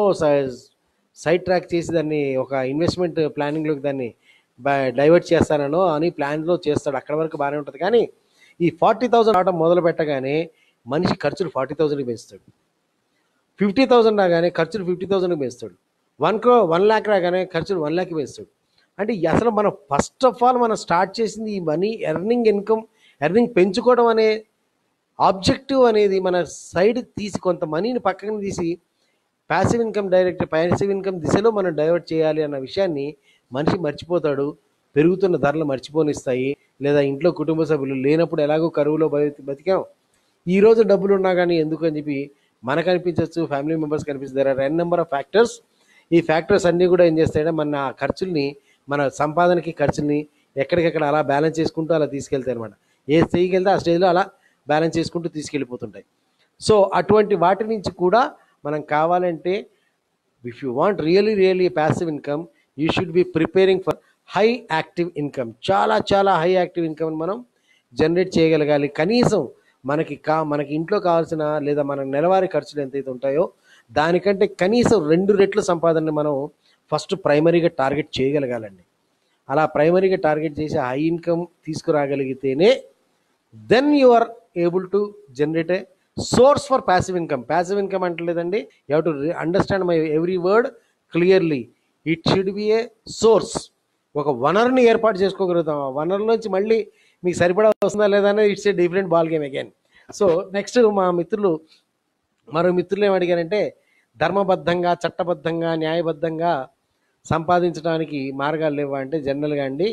సైడ్ ట్రాక్ చేసి దాన్ని ఒక ఇన్వెస్ట్మెంట్ ప్లానింగ్లోకి దాన్ని డైవర్ట్ చేస్తానో అని ప్లాన్లో చేస్తాడు అక్కడ వరకు బాగానే ఉంటుంది కానీ ఈ ఫార్టీ థౌసండ్ ఆటం మొదలు పెట్టగానే మనిషి ఖర్చులు ఫార్టీ థౌసండ్కి పెంచుతాడు ఫిఫ్టీ థౌసండ్ రాగానే ఖర్చులు ఫిఫ్టీ థౌసండ్కి పెంచుతాడు వన్ క్రో వన్ ల్యాక్ రాగానే ఖర్చులు వన్ ల్యాక్కి పెంచుతాడు అంటే ఈ అసలు మనం ఫస్ట్ ఆఫ్ ఆల్ మనం స్టార్ట్ చేసింది ఈ మనీ ఎర్నింగ్ ఇన్కమ్ ఎర్నింగ్ పెంచుకోవడం అనే ఆబ్జెక్టివ్ అనేది మన సైడ్ తీసి కొంత మనీని పక్కన తీసి passive income direct passive income దిశలో మనం డైవర్ట్ చేయాలి అన్న విషయాన్ని మనిషి మర్చిపోతాడు పెరుగుతున్న ధరలు మర్చిపోనిస్తాయి లేదా ఇంట్లో కుటుంబ సభ్యులు లేనప్పుడు ఎలాగో కరువులో బతి బతికాం ఈ రోజు డబ్బులు ఉన్నా కానీ ఎందుకు అని చెప్పి మనకు అనిపించవచ్చు ఫ్యామిలీ మెంబర్స్ కనిపిస్తుంది there are n number of factors ఈ ఫ్యాక్టర్స్ అన్నీ కూడా ఏం చేస్తాయంటే మన ఆ ఖర్చుల్ని మన సంపాదనకి ఖర్చుల్ని ఎక్కడికెక్కడ అలా బ్యాలెన్స్ చేసుకుంటూ అలా తీసుకెళ్తాయి అనమాట ఏ స్టేజ్కి వెళ్తే ఆ స్టేజ్లో అలా బ్యాలెన్స్ చేసుకుంటూ తీసుకెళ్ళిపోతుంటాయి సో అటువంటి వాటి నుంచి కూడా మనం కావాలంటే if you want really really passive income you should be preparing for high active income చాలా చాలా హై యాక్టివ్ ఇన్కమ్ మనం జనరేట్ చేయగలగాలి కనీసం మనకి కా మనకి ఇంట్లో కావాల్సిన లేదా మన నెలవారీ ఖర్చులు ఎంతైతే ఉంటాయో దానికంటే కనీసం రెండు రెట్ల సంపాదన మనం ఫస్ట్ ప్రైమరీగా టార్గెట్ చేయగలగాలండి అలా ప్రైమరీగా టార్గెట్ చేసి హై ఇన్కమ్ తీసుకురాగలిగితేనే then you are able to generate a source for passive income passive income అంటలేదండి you to understand my every word clearly it should be a source ఒక వనరుని ఏర్పాటు చేసుకోగలుగుతాం ఆ వనరులోంచి మళ్ళీ మీకు సరిపడా వస్తుందా లేదా అనేది it's a different ball game again so next మా మిత్రులు మరో మిత్రులు ఏం అడిగారంటే ధర్మబద్ధంగా చట్టబద్ధంగా న్యాయబద్ధంగా సంపాదించడానికి మార్గాలు లేవా అంటే జనరల్గా అండి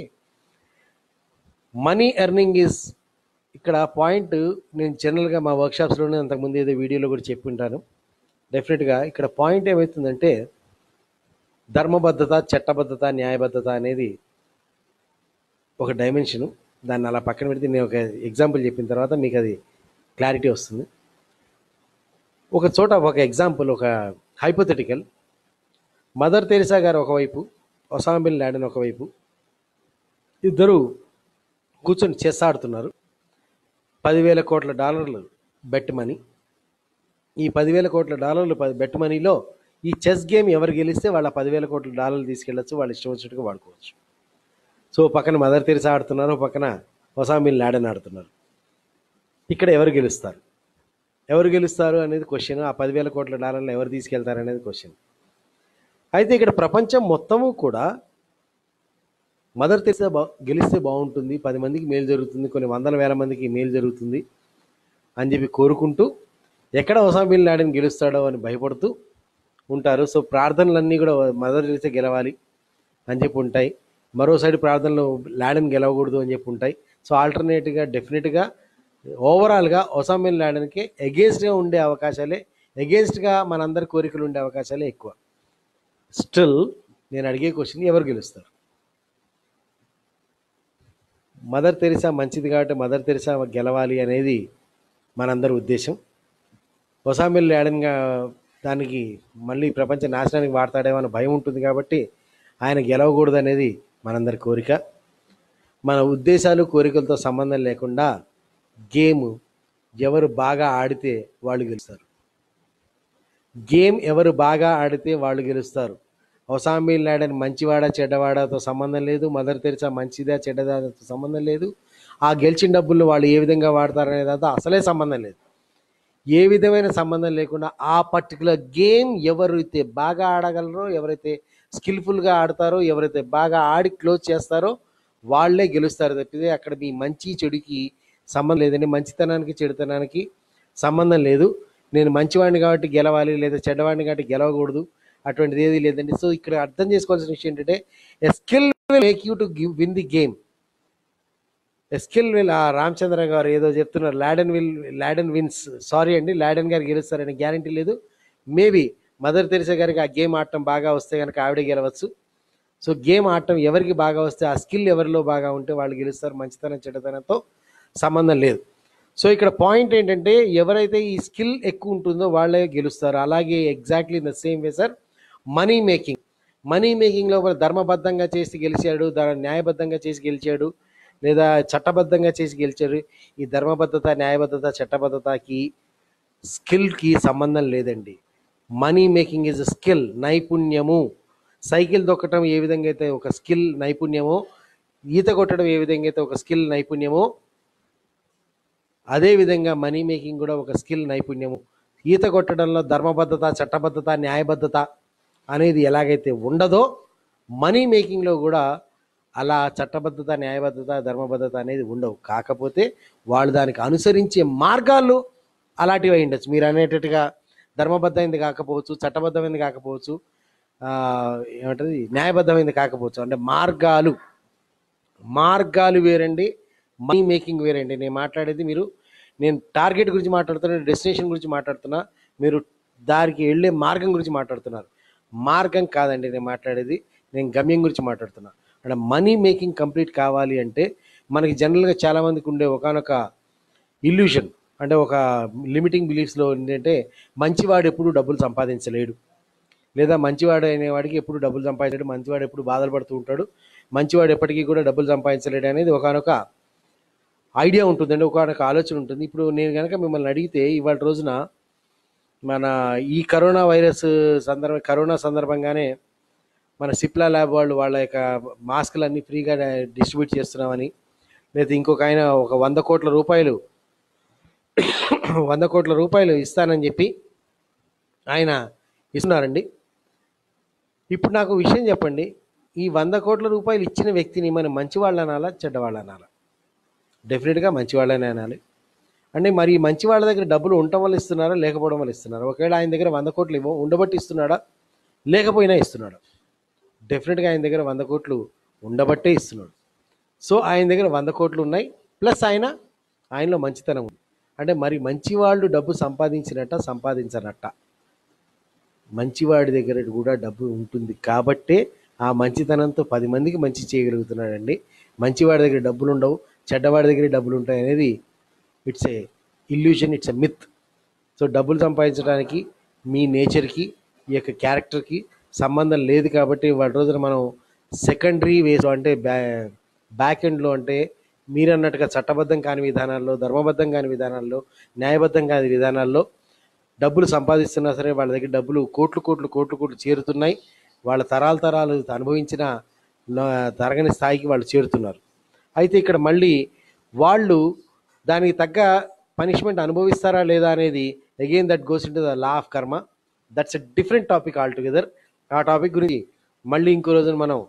మనీ ఎర్నింగ్ ఈజ్ ఇక్కడ పాయింట్ నేను జనరల్గా మా వర్క్షాప్స్లోనే అంతకుముందు ఏదో వీడియోలో కూడా చెప్పి ఉంటాను డెఫినెట్గా ఇక్కడ పాయింట్ ఏమవుతుందంటే ధర్మబద్ధత చట్టబద్ధత న్యాయబద్ధత అనేది ఒక డైమెన్షను దాన్ని అలా పక్కన పెడితే నేను ఒక ఎగ్జాంపుల్ చెప్పిన తర్వాత మీకు అది క్లారిటీ వస్తుంది ఒక చోట ఒక ఎగ్జాంపుల్ ఒక హైపోథెటికల్ మదర్ తెరిసా గారు ఒకవైపు ఒసామా బిన్ లాడెన్ ఒకవైపు ఇద్దరు కూర్చొని చెస్ ఆడుతున్నారు పదివేల కోట్ల డాలర్లు బెట్ మనీ ఈ పదివేల కోట్ల డాలర్లు ప- బెట్ మనీలో ఈ చెస్ గేమ్ ఎవరు గెలిస్తే వాళ్ళ పదివేల కోట్ల డాలర్లు తీసుకెళ్ళచ్చు వాళ్ళు ఇష్టం వచ్చినట్టుగా వాడుకోవచ్చు సో ఓ పక్కన మదర్ తెరిసా ఆడుతున్నారు ఓ పక్కన ఒసామా బిన్ లాడెన్ ఆడుతున్నారు ఇక్కడ ఎవరు గెలుస్తారు ఎవరు గెలుస్తారు అనేది క్వశ్చన్ ఆ పదివేల కోట్ల డాలర్లు ఎవరు తీసుకెళ్తారు అనేది క్వశ్చన్ అయితే ఇక్కడ ప్రపంచం మొత్తము కూడా మదర్ తెరిసా బా గెలిస్తే బాగుంటుంది పది మందికి మేలు జరుగుతుంది కొన్ని వందల వేల మందికి మేలు జరుగుతుంది అని చెప్పి కోరుకుంటూ ఎక్కడ ఒసామా బిన్ లాడెన్ గెలుస్తాడో అని భయపడుతూ ఉంటారు సో ప్రార్థనలన్నీ కూడా మదర్ తెరిసా గెలవాలి అని చెప్పి ఉంటాయి మరో సైడ్ ప్రార్థనలు లాడెన్ గెలవకూడదు అని చెప్పి ఉంటాయి సో ఆల్టర్నేట్గా డెఫినెట్గా ఓవరాల్గా ఒసామా బిన్ లాడెన్కి ఎగేన్స్ట్గా ఉండే అవకాశాలే ఎగేన్స్ట్గా మనందరి కోరికలు ఉండే అవకాశాలే ఎక్కువ స్టిల్ నేను అడిగే క్వశ్చన్ ఎవరు గెలుస్తారు మదర్ తెరిసా మంచిది కాబట్టి మదర్ తెరిసా గెలవాలి అనేది మనందరి ఉద్దేశం ఒసామిల్ లాడెన్గా దానికి మళ్ళీ ప్రపంచ నాశనానికి వాడతాడేమో అనే భయం ఉంటుంది కాబట్టి ఆయన గెలవకూడదు అనేది మనందరి కోరిక మన ఉద్దేశాలు కోరికలతో సంబంధం లేకుండా గేమ్ ఎవరు బాగా ఆడితే వాళ్ళు గెలుస్తారు గేమ్ ఎవరు బాగా ఆడితే వాళ్ళు గెలుస్తారు ఒసామీ లాడెన్ మంచివాడా చెడ్డవాడాతో సంబంధం లేదు మదర్ తెరిసా మంచిదా చెడ్డదాతో సంబంధం లేదు ఆ గెలిచిన డబ్బులు వాళ్ళు ఏ విధంగా వాడతారనే దాంతో అసలే సంబంధం లేదు ఏ విధమైన సంబంధం లేకుండా ఆ పర్టికులర్ గేమ్ ఎవరైతే బాగా ఆడగలరో ఎవరైతే స్కిల్ఫుల్గా ఆడతారో ఎవరైతే బాగా ఆడి క్లోజ్ చేస్తారో వాళ్ళే గెలుస్తారు తప్పితే అక్కడ మీ మంచి చెడుకి సంబంధం లేదండి మంచితనానికి చెడుతనానికి సంబంధం లేదు నేను మంచివాడిని కాబట్టి గెలవాలి లేదా చెడ్డవాడిని కాబట్టి గెలవకూడదు అటువంటిది ఏది లేదండి సో ఇక్కడ అర్థం చేసుకోవాల్సిన విషయం ఏంటంటే a skill will make you to give win the game skill will ఆ రామచంద్ర గారు ఏదో చెప్తున్నారు Laden will Laden wins sorry అండి లాడెన్ గారు గెలుస్తారని గ్యారంటీ లేదు మేబీ మదర్ తెరిసా గారికి ఆ గేమ్ ఆడటం బాగా వస్తే కనుక ఆవిడే గెలవచ్చు సో గేమ్ ఆడటం ఎవరికి బాగా వస్తే ఆ స్కిల్ ఎవరిలో బాగా ఉంటే వాళ్ళు గెలుస్తారు మంచితనం చెడ్డతనంతో సంబంధం లేదు సో ఇక్కడ పాయింట్ ఏంటంటే ఎవరైతే ఈ స్కిల్ ఎక్కువ ఉంటుందో వాళ్ళే గెలుస్తారు అలాగే exactly in the same way sir money making money మేకింగ్లో కూడా ధర్మబద్ధంగా చేసి గెలిచాడు దా- న్యాయబద్ధంగా చేసి గెలిచాడు లేదా చట్టబద్ధంగా చేసి గెలిచాడు ఈ ధర్మబద్ధత న్యాయబద్ధత చట్టబద్ధతకి స్కిల్కి సంబంధం లేదండి మనీ మేకింగ్ ఈజ్ స్కిల్ నైపుణ్యము సైకిల్ దొక్కటం ఏ విధంగా అయితే ఒక స్కిల్ నైపుణ్యమో ఈత కొట్టడం ఏ విధంగా అయితే ఒక స్కిల్ నైపుణ్యమో అదే విధంగా మనీ మేకింగ్ కూడా ఒక స్కిల్ నైపుణ్యము ఈత కొట్టడంలో ధర్మబద్ధత చట్టబద్ధత న్యాయబద్ధత అనేది ఎలాగైతే ఉండదో మనీ మేకింగ్లో కూడా అలా చట్టబద్ధత న్యాయబద్ధత ధర్మబద్ధత అనేది ఉండవు కాకపోతే వాళ్ళు దానికి అనుసరించే మార్గాలు అలాంటివి అయి ఉండొచ్చు మీరు అనేటట్టుగా ధర్మబద్ధమైంది కాకపోవచ్చు చట్టబద్ధమైంది కాకపోవచ్చు ఆ, ఏమంటది న్యాయబద్ధమైంది కాకపోవచ్చు అంటే మార్గాలు మార్గాలు వేరండి మనీ మేకింగ్ వేరండి నేను మాట్లాడేది మీరు నేను టార్గెట్ గురించి మాట్లాడుతున్నా డెస్టినేషన్ గురించి మాట్లాడుతున్నా మీరు దానికి వెళ్ళే మార్గం గురించి మాట్లాడుతున్నారు మార్గం కాదండి నేను మాట్లాడేది నేను గమ్యం గురించి మాట్లాడుతున్నా అంటే మనీ మేకింగ్ కంప్లీట్ కావాలి అంటే మనకి జనరల్గా చాలామందికి ఉండే ఒకనొక ఇల్యూషన్ అంటే ఒక లిమిటింగ్ బిలీఫ్స్లో ఏంటంటే మంచివాడు ఎప్పుడు డబ్బులు సంపాదించలేడు లేదా మంచివాడు అనేవాడికి ఎప్పుడు డబ్బులు సంపాదించలేడు మంచివాడు ఎప్పుడు బాధలు పడుతూ ఉంటాడు మంచివాడు ఎప్పటికీ కూడా డబ్బులు సంపాదించలేడు అనేది ఒకనొక ఐడియా ఉంటుందండి ఒకనొక ఆలోచన ఉంటుంది ఇప్పుడు నేను కనుక మిమ్మల్ని అడిగితే ఇవాళ రోజున మన ఈ కరోనా వైరస్ సందర్భం కరోనా సందర్భంగానే మన సిప్లా ల్యాబ్ వాళ్ళు వాళ్ళ యొక్క మాస్కులన్నీ ఫ్రీగా డిస్ట్రిబ్యూట్ చేస్తున్నామని లేదా ఇంకొక ఆయన ఒక వంద కోట్ల రూపాయలు వంద కోట్ల రూపాయలు ఇస్తానని చెప్పి ఆయన ఇస్తున్నారండి ఇప్పుడు నాకు విషయం చెప్పండి ఈ వంద కోట్ల రూపాయలు ఇచ్చిన వ్యక్తిని మనం మంచివాళ్ళు అనాలా చెడ్డవాళ్ళు అనాలా డెఫినెట్గా మంచివాళ్ళనే అనాలి అంటే మరి ఈ మంచి వాళ్ళ దగ్గర డబ్బులు ఉండటం వల్ల ఇస్తున్నారా లేకపోవడం వల్ల ఇస్తున్నారా ఒకవేళ ఆయన దగ్గర వంద కోట్లు ఇవ్వ ఉండబట్టి ఇస్తున్నాడా లేకపోయినా ఇస్తున్నాడా డెఫినెట్గా ఆయన దగ్గర వంద కోట్లు ఉండబట్టే ఇస్తున్నాడు సో ఆయన దగ్గర వంద కోట్లు ఉన్నాయి ప్లస్ ఆయన ఆయనలో మంచితనం ఉంది అంటే మరి మంచివాళ్ళు డబ్బు సంపాదించినట్ట సంపాదించనట్ట మంచివాడి దగ్గర కూడా డబ్బు ఉంటుంది కాబట్టే ఆ మంచితనంతో పది మందికి మంచి చేయగలుగుతున్నాడండి మంచివాడి దగ్గర డబ్బులు ఉండవు చెడ్డవాడి దగ్గర డబ్బులు ఉంటాయి అనేది it's a illusion it's a myth so డబ్బులు సంపాదించడానికి మీ నేచర్కి ఈ యొక్క క్యారెక్టర్కి సంబంధం లేదు కాబట్టి వాటి రోజున మనం సెకండరీ వేస్ అంటే బ్యా బ్యాక్ ఎండ్లో అంటే మీరు అన్నట్టుగా చట్టబద్ధం కాని విధానాల్లో ధర్మబద్ధం కాని విధానాల్లో న్యాయబద్ధం కాని విధానాల్లో డబ్బులు సంపాదిస్తున్నా సరే వాళ్ళ దగ్గర డబ్బులు కోట్లు కోట్లు కోట్లు కోట్లు చేరుతున్నాయి వాళ్ళ తరాల తరాలు అనుభవించిన నా- తరగని స్థాయికి వాళ్ళు చేరుతున్నారు అయితే ఇక్కడ మళ్ళీ వాళ్ళు దానికి తగ్గ పనిష్మెంట్ అనుభవిస్తారా లేదా అనేది again that goes into the law of karma that's a different topic altogether ఆ టాపిక్ గురించి మళ్ళీ ఇంకో రోజున మనం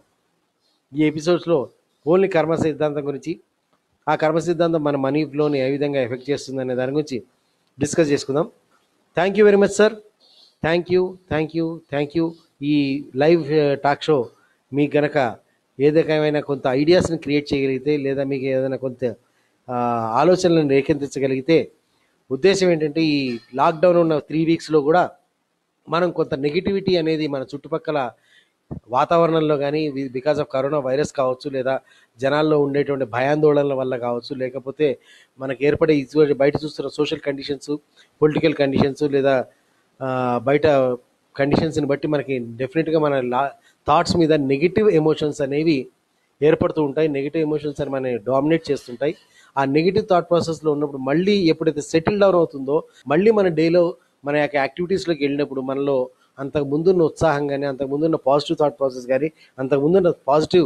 ఈ ఎపిసోడ్స్లో ఓన్లీ కర్మ సిద్ధాంతం గురించి ఆ కర్మ సిద్ధాంతం మన మనీ ఫ్లోని ఏ విధంగా ఎఫెక్ట్ చేస్తుంది అనే దాని గురించి డిస్కస్ చేసుకుందాం thank you very much sir thank you thank you thank you ఈ లైవ్ టాక్ షో మీకు గనక ఏదైనా కొంత ఐడియాస్ని క్రియేట్ చేయగలిగితే లేదా మీకు ఏదైనా కొంత ఆ, ఆలోచనలను రేకెత్తించగలిగితే ఉద్దేశం ఏంటంటే ఈ లాక్డౌన్ ఉన్న త్రీ వీక్స్లో కూడా మనం కొంత నెగిటివిటీ అనేది మన చుట్టుపక్కల వాతావరణంలో కానీ బికాస్ ఆఫ్ కరోనా వైరస్ కావచ్చు లేదా జనాల్లో ఉండేటువంటి భయాందోళనల వల్ల కావచ్చు లేకపోతే మనకు ఏర్పడే ఇటువంటి బయట చూస్తున్న సోషల్ కండిషన్స్ పొలిటికల్ కండిషన్స్ లేదా ఆ, బయట కండిషన్స్ని బట్టి మనకి డెఫినెట్గా మన లా థాట్స్ మీద నెగిటివ్ ఎమోషన్స్ అనేవి ఏర్పడుతూ ఉంటాయి నెగిటివ్ ఎమోషన్స్ అని మన డామినేట్ చేస్తుంటాయి ఆ నెగిటివ్ థాట్ ప్రాసెస్లో ఉన్నప్పుడు మళ్ళీ ఎప్పుడైతే సెటిల్ డౌన్ అవుతుందో మళ్ళీ మన డేలో మన యొక్క యాక్టివిటీస్లోకి వెళ్ళినప్పుడు మనలో అంతకు ముందున్న ఉత్సాహం కానీ అంతకు ముందున్న పాజిటివ్ థాట్ ప్రాసెస్ కానీ అంతకు ముందున్న పాజిటివ్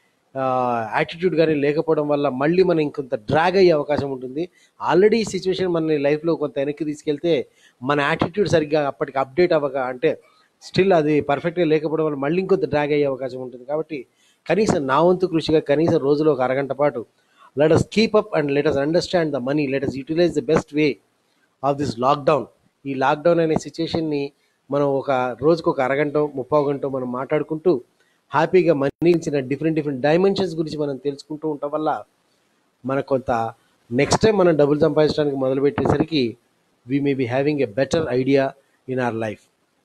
యాటిట్యూడ్ కానీ లేకపోవడం వల్ల మళ్ళీ మనం ఇంకొంత డ్రాగ్ అయ్యే అవకాశం ఉంటుంది ఆల్రెడీ ఈ సిచ్యువేషన్ మన లైఫ్లో కొంత వెనక్కి తీసుకెళ్తే మన యాటిట్యూడ్ సరిగ్గా అప్పటికి అప్డేట్ అవ్వక అంటే స్టిల్ అది పర్ఫెక్ట్గా లేకపోవడం వల్ల మళ్ళీ ఇంకొంత డ్రాగ్ అయ్యే అవకాశం ఉంటుంది కాబట్టి కనీసం నా వంతు కృషిగా కనీసం రోజులో ఒక అరగంట పాటు let us keep up and let us understand the money let us utilize the best way of this lockdown ఈ లాక్డౌన్ అనే సిచ్యుయేషన్ని మనం ఒక రోజుకు ఒక అరగంట ముప్పావు గంట మనం మాట్లాడుకుంటూ హ్యాపీగా మనీ ఇచ్చిన డిఫరెంట్ డిఫరెంట్ డైమెన్షన్స్ గురించి మనం తెలుసుకుంటూ ఉండటం వల్ల మనకు కొంత నెక్స్ట్ టైం మనం డబ్బులు సంపాదించడానికి మొదలుపెట్టేసరికి we may be having a better idea in our life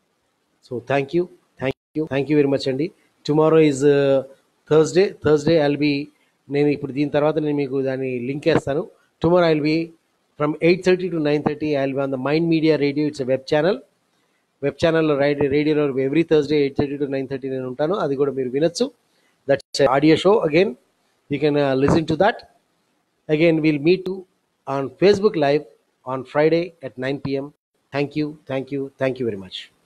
so thank you thank you thank you very much అండి tomorrow is Thursday Thursday I'll be నేను ఇప్పుడు దీని తర్వాత నేను మీకు దాని లింక్ వేస్తాను tomorrow I'll be from eight thirty to nine thirty I'll be on the mind media radio it's web channel web ఛానల్లో రైడ్ రేడియోలో every Thursday eight thirty to nine thirty నేను ఉంటాను అది కూడా మీరు వినొచ్చు that's audio show again you can listen to that again will meet to on Facebook live on Friday at 9 p.m. Thank you, thank you, thank you very much.